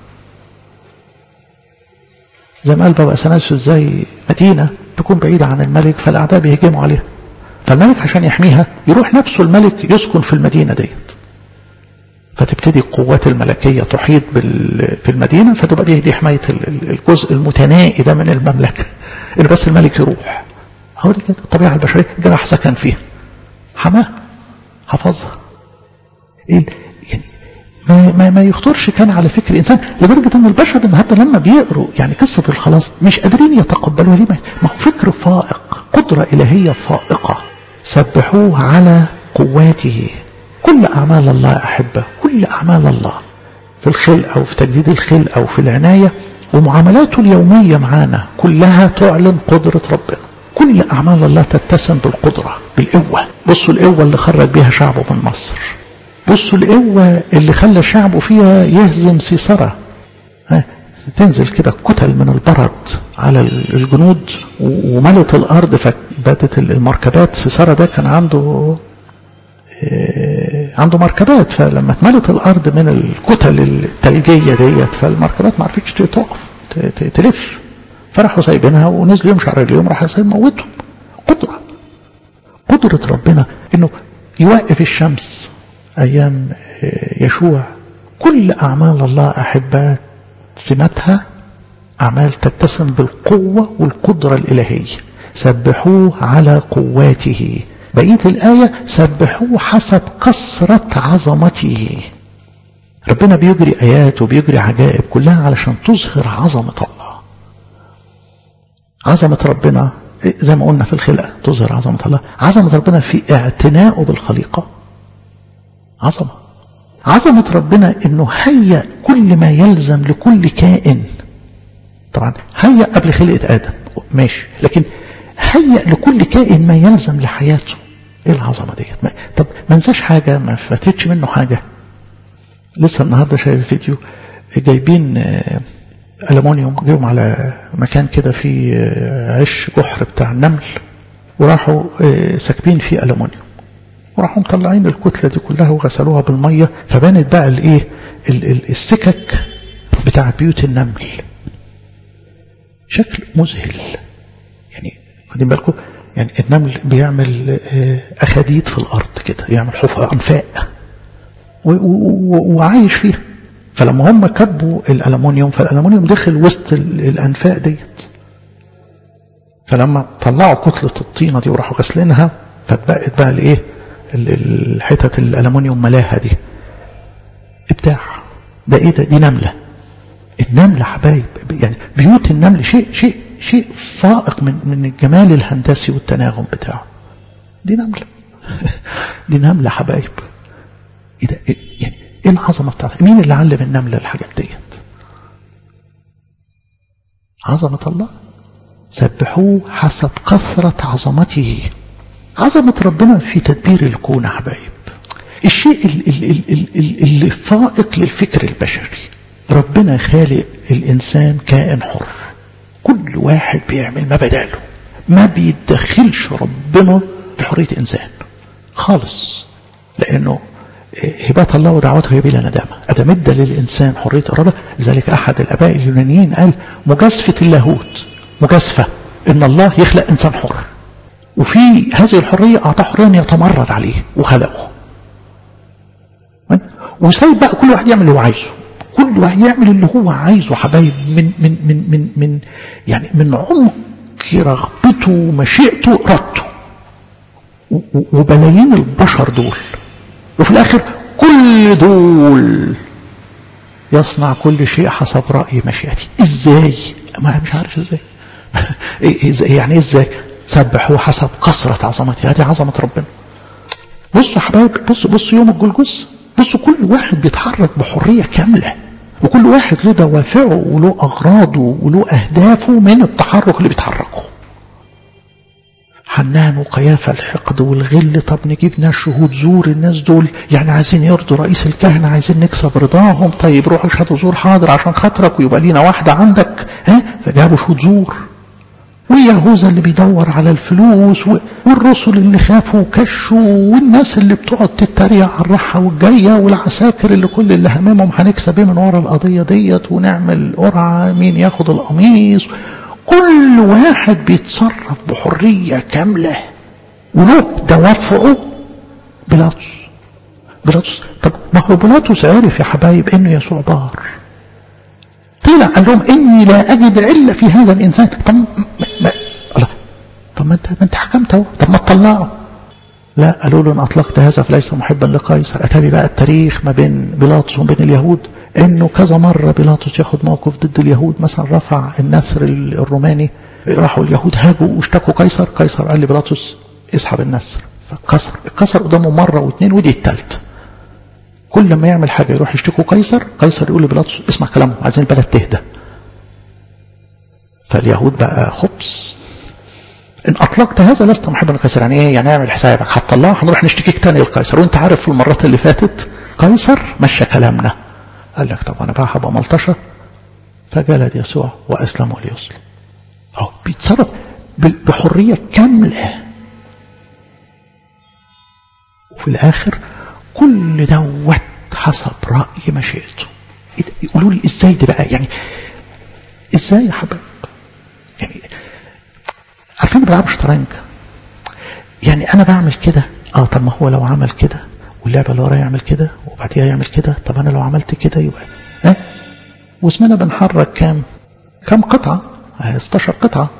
A: زي ما قال بابا أثناسيوس زي مدينة تكون بعيدة عن الملك فالأعداء بيهجموا عليها فالملك عشان يحميها يروح نفسه الملك يسكن في المدينة ديت فتبتدي القوات الملكية تحيط في المدينة فتبقى دي, دي حماية الجزء المتنائي ده من المملكة إن بس الملك يروح هو دي كده الطبيعة البشرية جرح سكن فيها حماها حفظها إيه يعني ما, ما, ما يخطرش كان على فكر الإنسان لدرجة أن البشر النهاردة لما بيقروا يعني قصة الخلاص مش قادرين يتقبلوها ليه ما هو فكر فائق قدرة إلهية فائقة سبحوه على قواته كل أعمال الله أحبة كل أعمال الله في الخلق أو في تجديد الخلق أو في العناية ومعاملاته اليومية معانا كلها تعلن قدرة ربنا كل أعمال الله تتسم بالقدرة بالقوة بصوا القوة اللي خرج بها شعبه من مصر بصوا القوة اللي خلى شعبه فيها يهزم سيسرة تنزل كده كتل من البرد على الجنود وملت الأرض فباتت المركبات سيسرة ده كان عنده عنده مركبات فلما اتملت الأرض من الكتل الثلجية ديت فالمركبات ما عرفتش تقف تلف فراحوا سايبينها ونزلوا يمشوا على رجليهم راح يموتهم قدرة قدرة ربنا انه يوقف الشمس ايام يشوع كل اعمال الله احبات سمتها اعمال تتسم بالقوة والقدرة الالهية سبحوه على قواته بقية الآية سبحوه حسب كثرة عظمته ربنا بيجري آيات وبيجري عجائب كلها علشان تظهر عظمة الله عظمة ربنا زي ما قلنا في الخلقة تظهر عظمة الله عظمة ربنا في اعتنائه بالخليقة عظمة عظمة ربنا انه هيأ كل ما يلزم لكل كائن طبعا هيأ قبل خلقة آدم ماشي لكن هيأ لكل كائن ما يلزم لحياته ايه العظمة ديت ما طب ما ننساش حاجة ما فاتتش منه حاجة لسه النهاردة شايف فيديو جايبين ألمونيوم جيهم على مكان كده فيه عش جحر بتاع النمل وراحوا ساكبين فيه ألمونيوم وراحوا مطلعين الكتلة دي كلها وغسلوها بالمية فبانت بقى الايه السكك بتاعت بيوت النمل شكل مذهل يعني واخدين بالكم يعني النمل بيعمل أخاديد في الأرض كده يعمل حفرة أنفاق وعايش فيها فلما هم كبوا الألمونيوم فالألمونيوم دخل وسط الأنفاق ديت فلما طلعوا كتلة الطينة دي وراحوا غسلينها فاتبقت بقى الايه الحتت الألمونيوم ملاها دي ابداع ده ايه ده دي نملة النملة حبايب يعني بيوت النمل شيء شيء شيء فائق من من الجمال الهندسي والتناغم بتاعه دي نملة دي نملة حبايب ايه ده إيه يعني ايه العظمة بتاعتها مين اللي علم النملة الحاجات ديت عظمة الله سبحوه حسب كثرة عظمته عظمة ربنا في تدبير الكون يا حبايب الشيء اللي فائق للفكر البشري ربنا خالق الإنسان كائن حر كل واحد بيعمل ما بداله ما بيتدخلش ربنا في حرية إنسان خالص لأنه هبات الله ودعوته هي بلا ندامة أدم ادى للإنسان حرية إرادة لذلك أحد الآباء اليونانيين قال مجازفة اللاهوت مجازفة إن الله يخلق إنسان حر وفي هذه الحرية أعطاه حرية يتمرد عليه وخلقه وسايب بقى كل واحد يعمل اللي هو عايزه كل واحد يعمل اللي هو عايزه حبايب من من من من من يعني من عمق رغبته ومشيئته وارادته وبلايين البشر دول وفي الاخر كل دول يصنع كل شيء حسب رأي مشيئتي ازاي ما مش عارف ازاي يعني ايه ازاي سبحوا حسب كثرة عظمته هذه عظمة ربنا بصوا يا حبايب بصوا بصوا يوم الجلجس بصوا كل واحد بيتحرك بحرية كاملة وكل واحد له دوافعه وله أغراضه وله أهدافه من التحرك اللي بيتحركه حنان وقيافة الحقد والغل طب نجيب ناس شهود زور الناس دول يعني عايزين يرضوا رئيس الكهنة عايزين نكسب رضاهم طيب روحوا اشهدوا زور حاضر عشان خاطرك ويبقى لينا واحدة عندك ها فجابوا شهود زور ويهوذا اللي بيدور على الفلوس والرسل اللي خافوا وكشوا والناس اللي بتقعد تتريق على الراحة والجاية والعساكر اللي كل اللي هممهم هنكسب ايه من ورا القضية ديت ونعمل قرعة مين ياخد القميص كل واحد بيتصرف بحرية كاملة وله دوافعه بيلاطس بيلاطس طب ما هو بيلاطس عرف يا حبايب انه يسوع بار طلع قال لهم اني لا اجد الا في هذا الانسان طب ما ما الله طب ما انت ما انت حكمت اهو طب ما تطلعه لا قالوا له ان اطلقت هذا فليس محبا لقيصر اتاري بقى التاريخ ما بين بيلاطس وبين اليهود انه كذا مره بيلاطس ياخد موقف ضد اليهود مثلا رفع النسر الروماني راحوا اليهود هاجوا واشتكوا قيصر قيصر قال لبيلاطس اسحب النسر فكسر اتكسر قدامه مره واثنين ودي الثالثه كل ما يعمل حاجه يروح يشتكوا قيصر قيصر يقول لبيلاطس اسمع كلامه عايزين البلد تهدى فاليهود بقى خبز ان اطلقت هذا لست محبا لقيصر يعني ايه يعني اعمل حسابك هتطلعه هنروح نشتكيك تاني لقيصر وانت عارف في المرات اللي فاتت قيصر مشى كلامنا قال لك طب انا بقى هبقى ملطشه فجلد يسوع واسلم وليسلم اهو بيتصرف بحريه كامله وفي الاخر كل دوت حسب راي مشيئته يقولوا لي ازاي ده بقى يعني ازاي يا حبايب يعني عارفين بيلعبوا شطرنج يعني انا بعمل كده اه طب ما هو لو عمل كده واللعبه اللي ورايا يعمل كده وبعديها يعمل كده طب انا لو عملت كده يبقى ها أه؟ واسمنا بنحرك كام كام قطعه 16 قطعه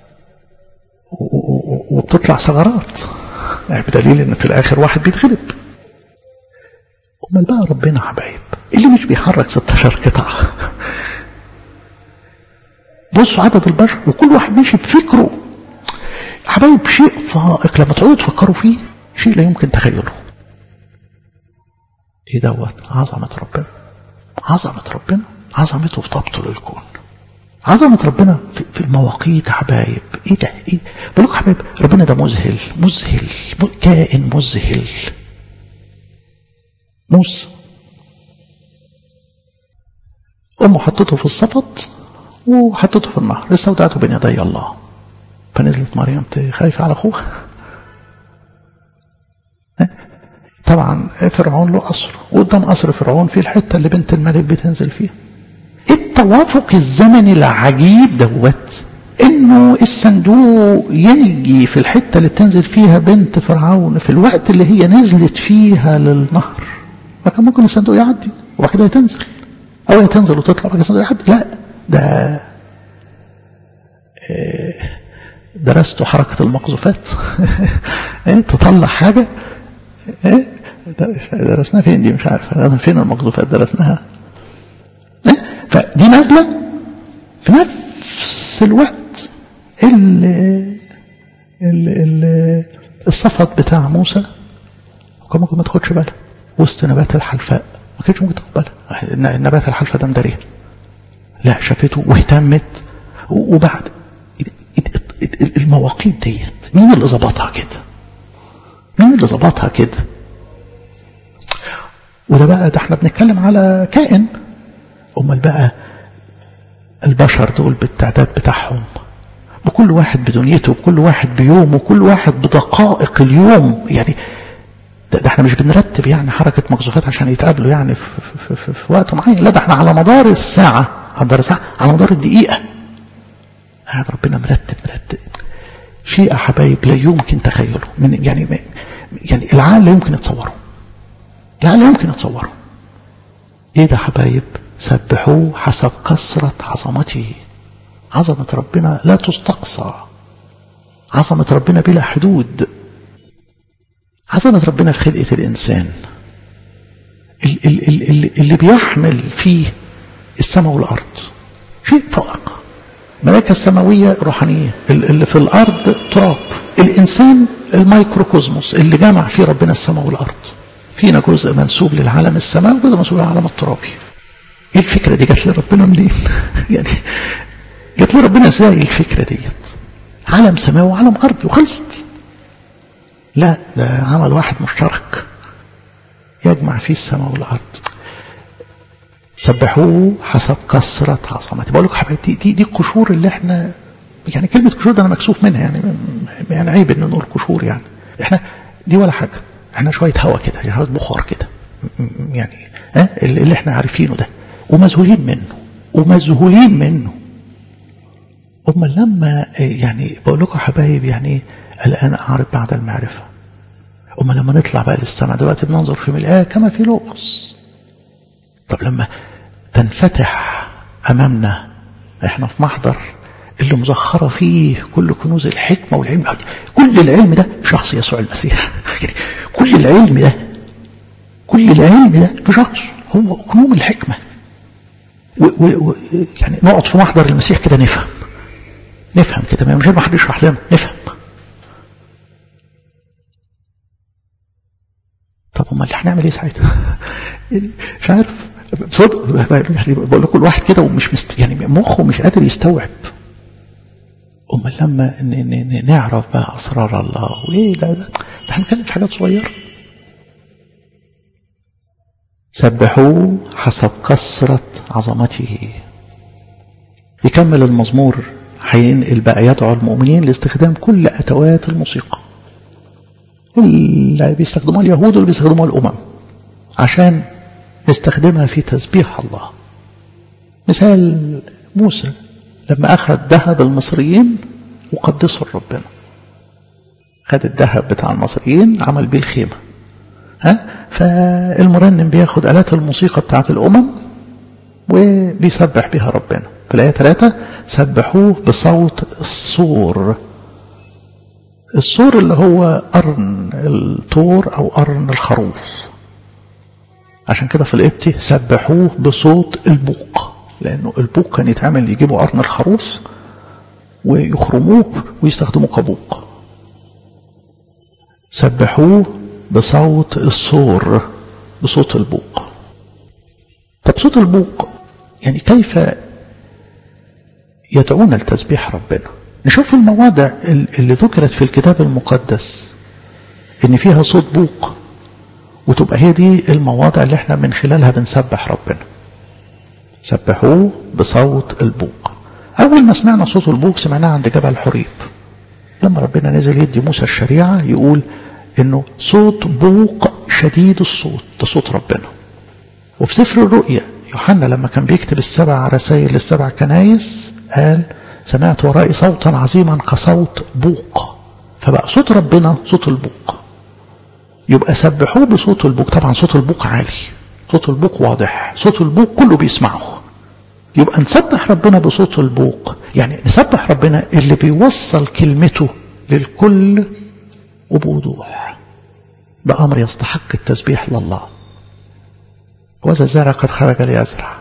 A: وبتطلع ثغرات يعني بدليل ان في الاخر واحد بيتغلب امال بقى ربنا حبايب اللي مش بيحرك 16 قطعه بصوا عدد البشر وكل واحد ماشي بفكره حبايب شيء فائق لما تقعدوا تفكروا فيه شيء لا يمكن تخيله ايه دوت عظمة ربنا عظمة ربنا عظمته في ضبطه للكون عظمة ربنا في المواقيت يا حبايب ايه ده ايه بقول لكم حبايب ربنا ده مذهل مذهل كائن مذهل موسى امه حطته في الصفط وحطته في النهر استودعته بين يدي الله فنزلت مريم خايفة على أخوها طبعا فرعون له قصر وقدام قصر فرعون في الحتة اللي بنت الملك بتنزل فيها التوافق الزمني العجيب دوت انه الصندوق يجي في الحتة اللي بتنزل فيها بنت فرعون في الوقت اللي هي نزلت فيها للنهر ما كان ممكن الصندوق يعدي وبعد كده تنزل او هي تنزل وتطلع وبعد كده الصندوق يعدي لا ده درست حركة المقذوفات تطلع حاجة درسناها فين دي مش عارف فين المقذوفات درسناها فدي نازلة في نفس الوقت اللي, اللي الصفت بتاع موسى وكان ممكن ما تاخدش بالها وسط نبات الحلفاء ما كانش ممكن تاخد بالها النبات الحلفاء ده مداريه لا شافته واهتمت وبعد المواقيت ديت مين اللي ظبطها كده مين اللي ظبطها كده وده بقى ده احنا بنتكلم على كائن امال بقى البشر دول بالتعداد بتاعهم بكل واحد بدنيته بكل واحد بيومه كل واحد بدقائق اليوم يعني ده, ده احنا مش بنرتب يعني حركة مقذوفات عشان يتقابلوا يعني في, في, في, في وقت معين لا ده احنا على مدار الساعة على مدار الساعة على مدار الدقيقة قاعد ربنا مرتب مرتب شيء يا حبايب لا يمكن تخيله من يعني يعني العقل لا يمكن يتصوره العقل لا يمكن يتصوره ايه ده حبايب سبحوه حسب كثرة عظمته عظمة ربنا لا تستقصى عظمة ربنا بلا حدود عظمة ربنا في خلقة الإنسان اللي بيحمل فيه السماء والأرض شيء فائق الملائكة السماوية روحانية اللي في الأرض تراب الإنسان الميكروكوزموس اللي جمع فيه ربنا السماء والأرض فينا جزء منسوب للعالم السماوي وجزء منسوب للعالم الترابي ايه الفكرة دي جات لي ربنا منين يعني جات لي ربنا ازاي الفكرة ديت عالم سماوي وعالم أرضي وخلصت لا ده عمل واحد مشترك يجمع فيه السماء والأرض سبحوه حسب كثرة عظمته بقول لكم حبايبي دي, دي, دي القشور اللي احنا يعني كلمة قشور ده أنا مكسوف منها يعني يعني عيب إن نقول قشور يعني احنا دي ولا حاجة احنا شوية هوا كده يعني شوية بخار كده يعني اه اللي احنا عارفينه ده ومذهولين منه ومذهولين منه أما لما يعني بقول لكم حبايب يعني الآن أعرف بعد المعرفة أما لما نطلع بقى للسماء دلوقتي بننظر في ملآه كما في لوقس طب لما تنفتح أمامنا احنا في محضر اللي مزخرة فيه كل كنوز الحكمة والعلم كل العلم ده في شخص يسوع المسيح يعني كل العلم ده كل العلم ده في شخص هو كنوم الحكمة و و يعني نقعد في محضر المسيح كده نفهم نفهم كده من غير ما حد يشرح لنا نفهم طب امال اللي هنعمل ايه ساعتها؟ مش عارف بصدق يعني بقول لكم الواحد كده ومش مست يعني مخه مش قادر يستوعب امال لما نعرف بقى اسرار الله وايه ده ده, ده هنتكلم في حاجات صغيره سبحوه حسب كثرة عظمته يكمل المزمور هينقل بقى يدعو المؤمنين لاستخدام كل أدوات الموسيقى اللي بيستخدموها اليهود واللي بيستخدموها الأمم عشان نستخدمها في تسبيح الله مثال موسى لما أخذ ذهب المصريين وقدسه لربنا خد الذهب بتاع المصريين عمل بيه الخيمة ها فالمرنم بياخد آلات الموسيقى بتاعت الأمم وبيسبح بها ربنا في الآية 3 سبحوه بصوت الصور الصور اللي هو قرن الطور أو قرن الخروف عشان كده في الإبتي سبحوه بصوت البوق لأنه البوق كان يتعمل يجيبوا قرن الخروف ويخرموه ويستخدموا كبوق سبحوه بصوت الصور بصوت البوق طب صوت البوق يعني كيف يدعون لتسبيح ربنا نشوف المواضع اللي ذكرت في الكتاب المقدس ان فيها صوت بوق وتبقى هي دي المواضع اللي احنا من خلالها بنسبح ربنا سبحوه بصوت البوق اول ما سمعنا صوت البوق سمعناه عند جبل حريب لما ربنا نزل يدي موسى الشريعة يقول انه صوت بوق شديد الصوت ده صوت ربنا وفي سفر الرؤيا يوحنا لما كان بيكتب السبع رسائل للسبع كنايس قال سمعت ورائي صوتا عظيما كصوت بوق فبقى صوت ربنا صوت البوق يبقى سبحوه بصوت البوق طبعا صوت البوق عالي صوت البوق واضح صوت البوق كله بيسمعه يبقى نسبح ربنا بصوت البوق يعني نسبح ربنا اللي بيوصل كلمته للكل وبوضوح ده أمر يستحق التسبيح لله وذا الزرع قد خرج ليزرع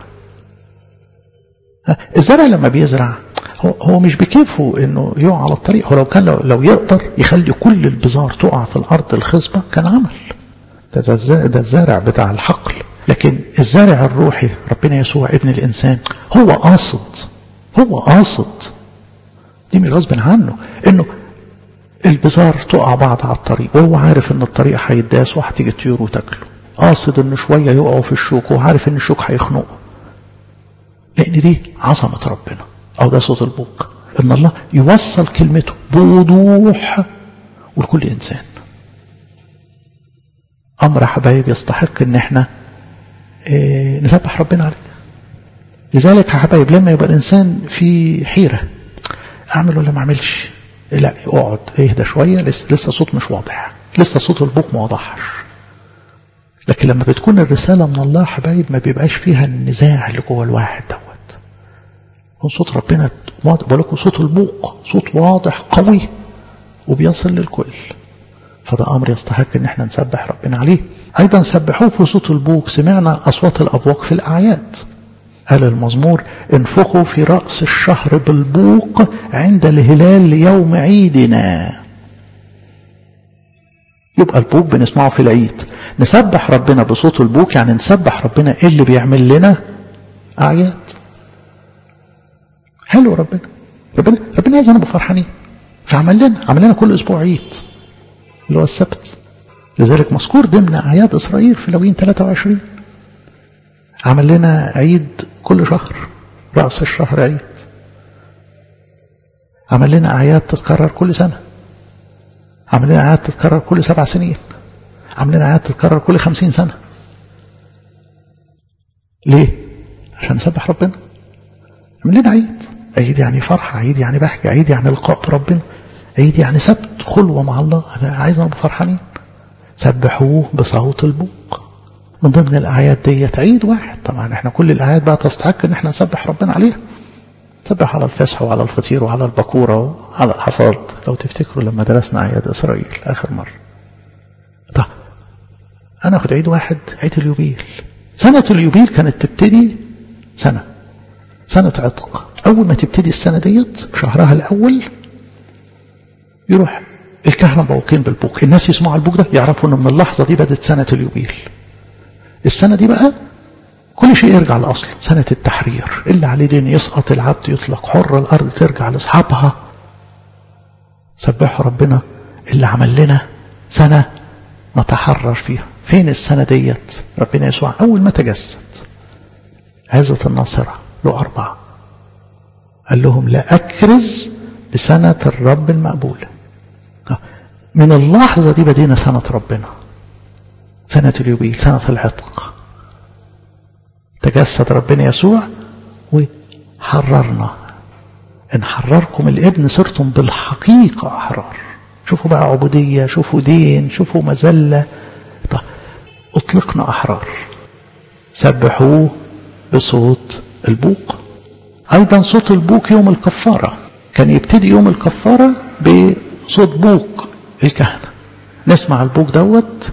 A: الزرع لما بيزرع هو, هو مش بكيفه انه يقع على الطريق هو لو كان لو, لو يقدر يخلي كل البذار تقع في الارض الخصبه كان عمل ده, ده, ده الزارع بتاع الحقل لكن الزارع الروحي ربنا يسوع ابن الانسان هو قاصد هو قاصد دي مش غصب عنه انه البذار تقع بعض على الطريق وهو عارف ان الطريق هيداس وهتيجي الطيور وتاكله قاصد ان شويه يقعوا في الشوك وعارف ان الشوك هيخنقه لان دي عظمه ربنا او ده صوت البوق ان الله يوصل كلمته بوضوح ولكل انسان امر حبايب يستحق ان احنا إيه نسبح ربنا عليه لذلك يا حبايب لما يبقى الانسان في حيره اعمل ولا ما اعملش لا اقعد اهدى شويه لسه لسه صوت مش واضح لسه صوت البوق ما وضحش لكن لما بتكون الرساله من الله حبايب ما بيبقاش فيها النزاع اللي جوه الواحد دوت يكون صوت ربنا بقول لكم صوت البوق صوت واضح قوي وبيصل للكل فده امر يستحق ان احنا نسبح ربنا عليه ايضا سبحوه في صوت البوق سمعنا اصوات الابواق في الاعياد قال المزمور انفخوا في رأس الشهر بالبوق عند الهلال ليوم عيدنا يبقى البوق بنسمعه في العيد نسبح ربنا بصوت البوق يعني نسبح ربنا ايه اللي بيعمل لنا اعياد حلو ربنا ربنا ربنا عايزنا نبقى فرحانين فعمل لنا عمل لنا كل اسبوع عيد اللي هو السبت لذلك مذكور ضمن اعياد اسرائيل في لوين 23 عمل لنا عيد كل شهر رأس الشهر عيد عمل لنا أعياد تتكرر كل سنة عمل لنا أعياد تتكرر كل سبع سنين عمل لنا أعياد تتكرر كل خمسين سنة ليه؟ عشان نسبح ربنا عمل لنا عيد عيد يعني فرحة عيد يعني بهجة عيد يعني لقاء بربنا عيد يعني سبت خلوة مع الله أنا عايز نبقى فرحانين سبحوه بصوت البوق من ضمن الأعياد ديت عيد واحد طبعا احنا كل الأعياد بقى تستحق ان احنا نسبح ربنا عليها نسبح على الفسح وعلى الفطير وعلى البكورة وعلى الحصاد لو تفتكروا لما درسنا أعياد إسرائيل آخر مرة طب أنا أخد عيد واحد عيد اليوبيل سنة اليوبيل كانت تبتدي سنة سنة عتق أول ما تبتدي السنة ديت في شهرها الأول يروح الكهنة موقين بالبوق الناس يسمعوا البوق ده يعرفوا ان من اللحظة دي بدت سنة اليوبيل السنة دي بقى كل شيء يرجع لأصله سنة التحرير اللي عليه دين يسقط العبد يطلق حر الأرض ترجع لأصحابها سبحوا ربنا اللي عمل لنا سنة نتحرر فيها فين السنة ديت ربنا يسوع أول ما تجسد عزة الناصرة له أربعة قال لهم لا أكرز بسنة الرب المقبولة من اللحظة دي بدينا سنة ربنا سنة اليوبيل سنة العتق تجسد ربنا يسوع وحررنا إن حرركم الابن صرتم بالحقيقة أحرار شوفوا بقى عبودية شوفوا دين شوفوا مذلة طيب أطلقنا أحرار سبحوه بصوت البوق أيضا صوت البوق يوم الكفارة كان يبتدي يوم الكفارة بصوت بوق الكهنة نسمع البوق دوت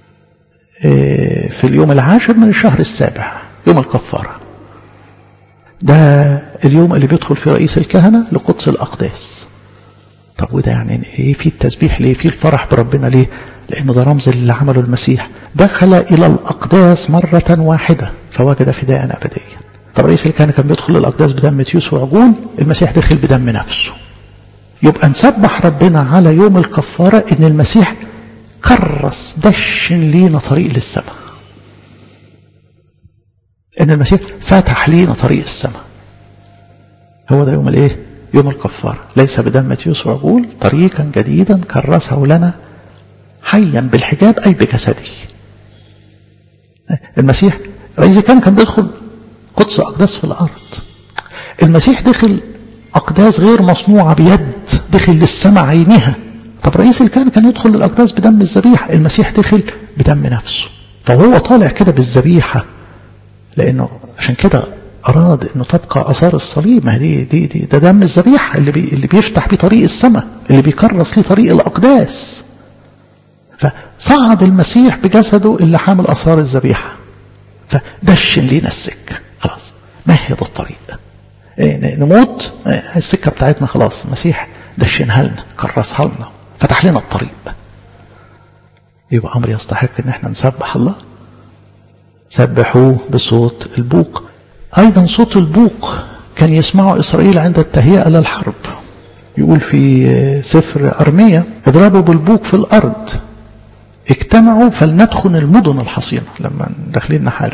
A: في اليوم العاشر من الشهر السابع يوم الكفارة ده اليوم اللي بيدخل فيه رئيس الكهنة لقدس الأقداس طب وده يعني ايه في التسبيح ليه في الفرح بربنا ليه لأنه ده رمز اللي عمله المسيح دخل إلى الأقداس مرة واحدة فوجد فداء أبديا طب رئيس الكهنة كان بيدخل الأقداس بدم تيوس وعجول المسيح دخل بدم نفسه يبقى نسبح ربنا على يوم الكفارة إن المسيح كرس دشن لينا طريق للسماء ان المسيح فتح لينا طريق السماء هو ده يوم الايه يوم الكفارة ليس بدم تيوس وعقول طريقا جديدا كرسه لنا حيا بالحجاب اي بجسده المسيح رئيس كان كان بيدخل قدس اقداس في الارض المسيح دخل اقداس غير مصنوعه بيد دخل للسماء عينها طب رئيس الكهنة كان يدخل الأقداس بدم الذبيحة المسيح دخل بدم نفسه فهو طالع كده بالذبيحة لأنه عشان كده أراد أنه تبقى أثار الصليب ما دي, دي, دي ده دم الذبيحة اللي, بي اللي بيفتح بيه طريق السماء اللي بيكرس ليه طريق الأقداس فصعد المسيح بجسده اللي حامل أثار الذبيحة فدشن لينا السكة خلاص مهد الطريق إيه نموت السكة بتاعتنا خلاص المسيح دشنها لنا كرسها لنا فتح لنا الطريق يبقى أمر يستحق ان احنا نسبح الله سبحوه بصوت البوق أيضا صوت البوق كان يسمعه إسرائيل عند التهيئة للحرب يقول في سفر أرمية اضربوا بالبوق في الأرض اجتمعوا فلندخل المدن الحصينة لما داخلين نحارب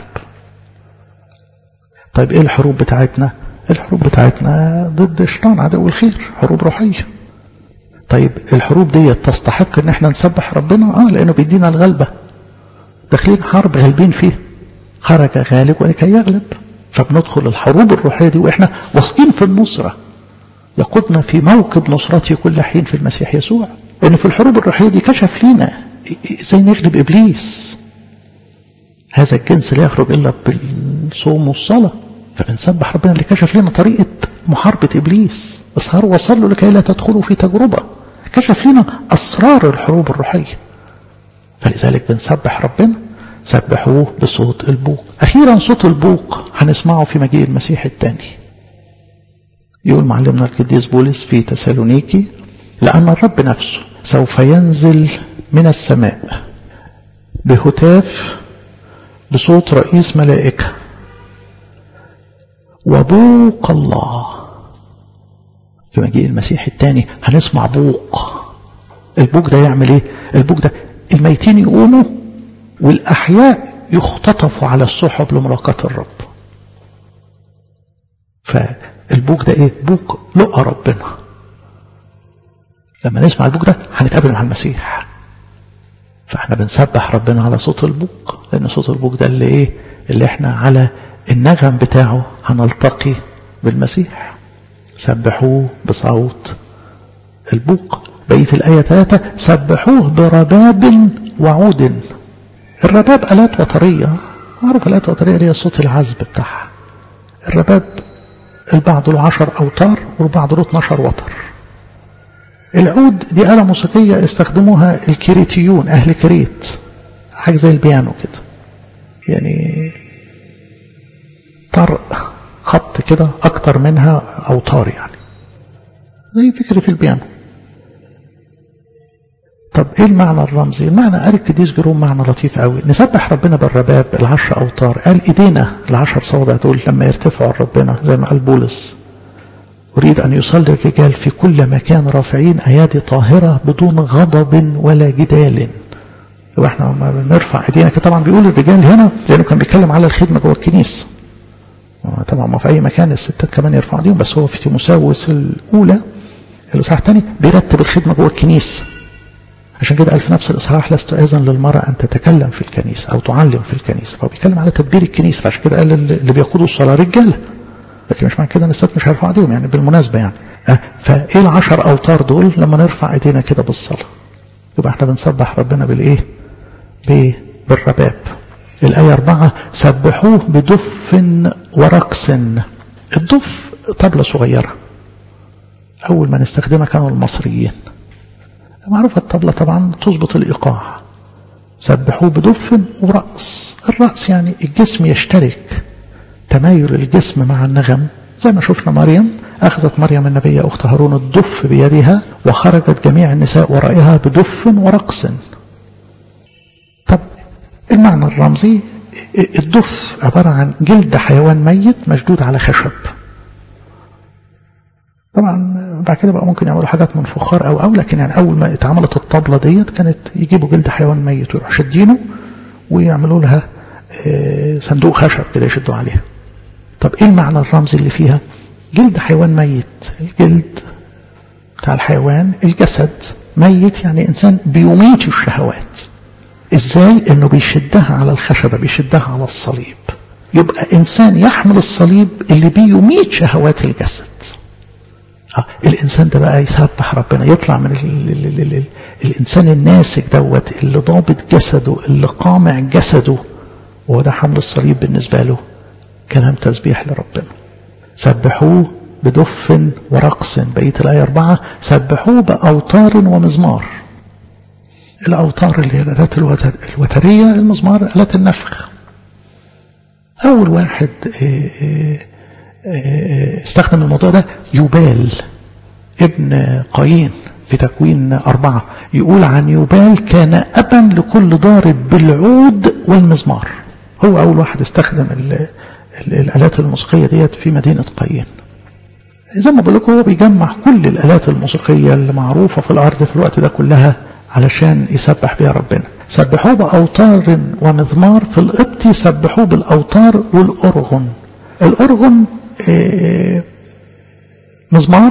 A: طيب ايه الحروب بتاعتنا الحروب بتاعتنا ضد شيطان عدو الخير حروب روحية طيب الحروب دي تستحق ان احنا نسبح ربنا اه لانه بيدينا الغلبة داخلين حرب غالبين فيه خرج غالب ولكي يغلب فبندخل الحروب الروحية دي واحنا واثقين في النصرة يقودنا في موكب نصرته كل حين في المسيح يسوع لان في الحروب الروحية دي كشف لينا ازاي نغلب ابليس هذا الجنس لا يخرج الا بالصوم والصلاه فبنسبح ربنا اللي كشف لنا طريقة محاربة إبليس اسهروا وصلوا لكي لا تدخلوا في تجربة كشف لنا أسرار الحروب الروحية فلذلك بنسبح ربنا سبحوه بصوت البوق أخيرا صوت البوق هنسمعه في مجيء المسيح الثاني يقول معلمنا القديس بولس في تسالونيكي لأن الرب نفسه سوف ينزل من السماء بهتاف بصوت رئيس ملائكة وبوق الله في مجيء المسيح الثاني هنسمع بوق البوق ده يعمل ايه البوق ده الميتين يقوموا والأحياء يختطفوا على السحب لملاقاة الرب فالبوق ده ايه بوق لقى ربنا لما نسمع البوق ده هنتقابل مع المسيح فاحنا بنسبح ربنا على صوت البوق لان صوت البوق ده اللي ايه اللي احنا على النغم بتاعه هنلتقي بالمسيح سبحوه بصوت البوق بقية الآية ثلاثة سبحوه برباب وعود الرباب آلات وترية معروف آلات وترية اللي هي الصوت العذب بتاعها الرباب البعض له 10 أوتار والبعض له 12 وتر العود دي آلة موسيقية استخدموها الكريتيون أهل كريت حاجة زي البيانو كده يعني طرق خط كده أكتر منها أوتار يعني زي فكرة البيانو طب ايه المعنى الرمزي المعنى قال القديس جيروم معنى لطيف قوي نسبح ربنا بالرباب العشر اوتار قال ايدينا العشر صوابع دول لما يرتفعوا ربنا زي ما قال بولس أريد أن يصلي الرجال في كل مكان رافعين أيادي طاهرة بدون غضب ولا جدال واحنا لما بنرفع ايدينا كده طبعا بيقول الرجال هنا لانه كان بيتكلم على الخدمه جوه الكنيسه طبعا ما في اي مكان الستات كمان يرفعوا ايديهم بس هو في تيموساوس الاولى الاصحاح الثاني بيرتب الخدمه جوه الكنيسه عشان كده قال في نفس الاصحاح لست اذن للمراه ان تتكلم في الكنيسه او تعلم في الكنيسه فهو بيتكلم على تدبير الكنيسه فعشان كده قال اللي بيقودوا الصلاه رجاله لكن مش معنى كده ان الستات مش هيرفعوا ايديهم يعني بالمناسبه يعني أه فايه العشر اوتار دول لما نرفع ايدينا كده بالصلاه يبقى احنا بنسبح ربنا بالايه بالرباب الآية أربعة سبحوه بدف ورقص الدف طبلة صغيرة أول ما نستخدمها كانوا المصريين معروفة الطبلة طبعا تظبط الإيقاع سبحوه بدف ورقص الرقص يعني الجسم يشترك تمايل الجسم مع النغم زي ما شفنا مريم أخذت مريم النبية أخت هارون الدف بيدها وخرجت جميع النساء ورائها بدف ورقص طب المعنى الرمزي الدف عبارة عن جلد حيوان ميت مشدود على خشب طبعا بعد كده بقى ممكن يعملوا حاجات من فخار او او لكن يعني اول ما اتعملت الطبلة ديت كانت يجيبوا جلد حيوان ميت ويروحوا شادينه ويعملوا لها صندوق خشب كده يشدوا عليها طب ايه المعنى الرمزي اللي فيها جلد حيوان ميت الجلد بتاع الحيوان الجسد ميت يعني انسان بيميت الشهوات ازاي انه بيشدها على الخشبة بيشدها على الصليب يبقى انسان يحمل الصليب اللي بيميت شهوات الجسد آه الانسان ده بقى يسبح ربنا يطلع من ال ال ال ال ال الانسان الناسك دوت اللي ضابط جسده اللي قامع جسده وهو ده حمل الصليب بالنسبة له كلام تسبيح لربنا سبحوه بدف ورقص بقية الآية أربعة سبحوه بأوتار ومزمار الأوتار اللي هي الآلات الوترية المزمار آلات النفخ أول واحد استخدم الموضوع ده يبال ابن قايين في تكوين أربعة يقول عن يبال كان أبا لكل ضارب بالعود والمزمار هو أول واحد استخدم الآلات الموسيقية ديت في مدينة قايين زي ما بقول لكم هو بيجمع كل الآلات الموسيقية اللي معروفة في الأرض في الوقت ده كلها علشان يسبح بها ربنا سبحوه بأوتار ومزمار في القبط سبحوه بالأوتار والأرغن الأرغن مزمار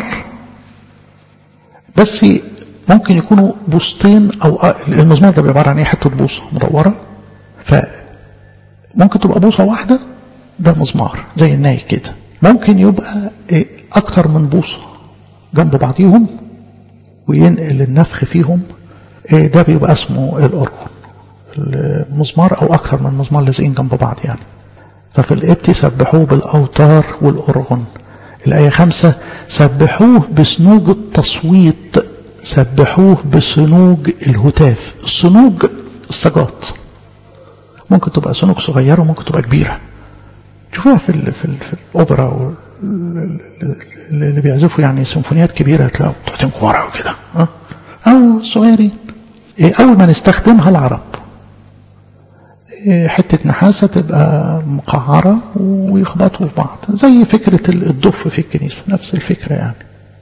A: بس ممكن يكونوا بوستين أو المزمار ده عبارة عن ايه حتة بوصة مدورة فممكن تبقى بوصة واحدة ده مزمار زي الناي كده ممكن يبقى أكتر من بوصة جنب بعضيهم وينقل النفخ فيهم ده بيبقى اسمه الأرغن المزمار أو أكثر من مزمار لازقين جنب بعض يعني ففي الإبت سبحوه بالأوتار والأرغن الآية خمسة سبحوه بسنوج التصويت سبحوه بسنوج الهتاف السنوج السجات ممكن تبقى سنوج صغيرة وممكن تبقى كبيرة تشوفوها في ال في, ال في الاوبرا اللي بيعزفوا يعني سيمفونيات كبيره تلاقوا بتوعتين كبار كده ها او صغيرين اول ما نستخدمها العرب حتة نحاسة تبقى مقعرة ويخبطوا في بعض زي فكرة الدف في الكنيسة نفس الفكرة يعني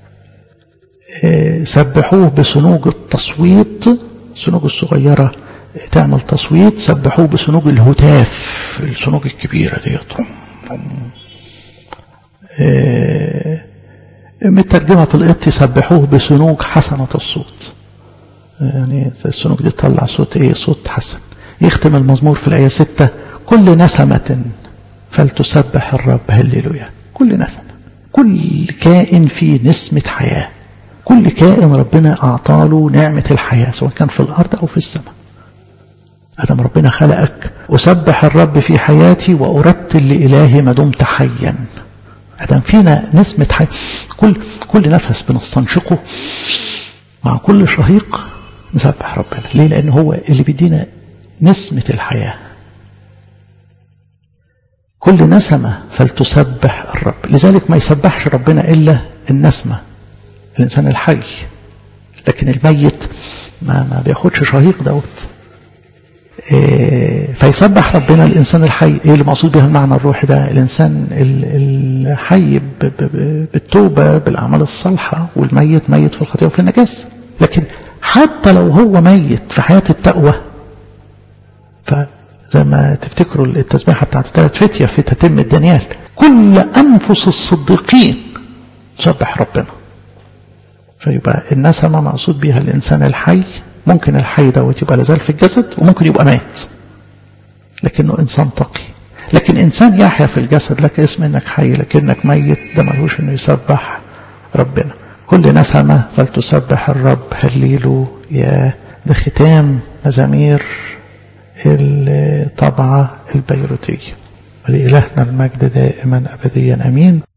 A: سبحوه بسنوج التصويت السنوج الصغيرة تعمل تصويت سبحوه بسنوج الهتاف السنوج الكبيرة ديت مترجمة في القبط سبحوه بسنوج حسنة الصوت يعني السنوج دي تطلع صوت ايه صوت حسن يختم المزمور في الآية ستة كل نسمة فلتسبح الرب هللويا كل نسمة كل كائن فيه نسمة حياة كل كائن ربنا أعطاله نعمة الحياة سواء كان في الأرض أو في السماء أدم ربنا خلقك أسبح الرب في حياتي وأرتل لإلهي ما دمت حيا أدم فينا نسمة حياة كل كل نفس بنستنشقه مع كل شهيق نسبح ربنا ليه لأن هو اللي بيدينا نسمة الحياة كل نسمة فلتسبح الرب لذلك ما يسبحش ربنا إلا النسمة الإنسان الحي لكن الميت ما, ما بياخدش شهيق دوت إيه فيسبح ربنا الإنسان الحي إيه اللي مقصود بها المعنى الروحي ده الإنسان الحي بالتوبة بالأعمال الصالحة والميت ميت في الخطيئة وفي النجاسة لكن حتى لو هو ميت في حياة التقوى فزي ما تفتكروا التسبيحة بتاعت ثلاث فتية في تتم الدانيال كل أنفس الصديقين تسبح ربنا فيبقى النسمة مقصود بها الإنسان الحي ممكن الحي دوت يبقى لازال في الجسد وممكن يبقى مات لكنه إنسان تقي لكن إنسان يحيا في الجسد لك اسم إنك حي لكنك ميت ده ملوش إنه يسبح ربنا كل نسمة فلتسبح الرب هليلو يا ده ختام مزامير الطبعة البيروتية ولإلهنا المجد دائما أبديا أمين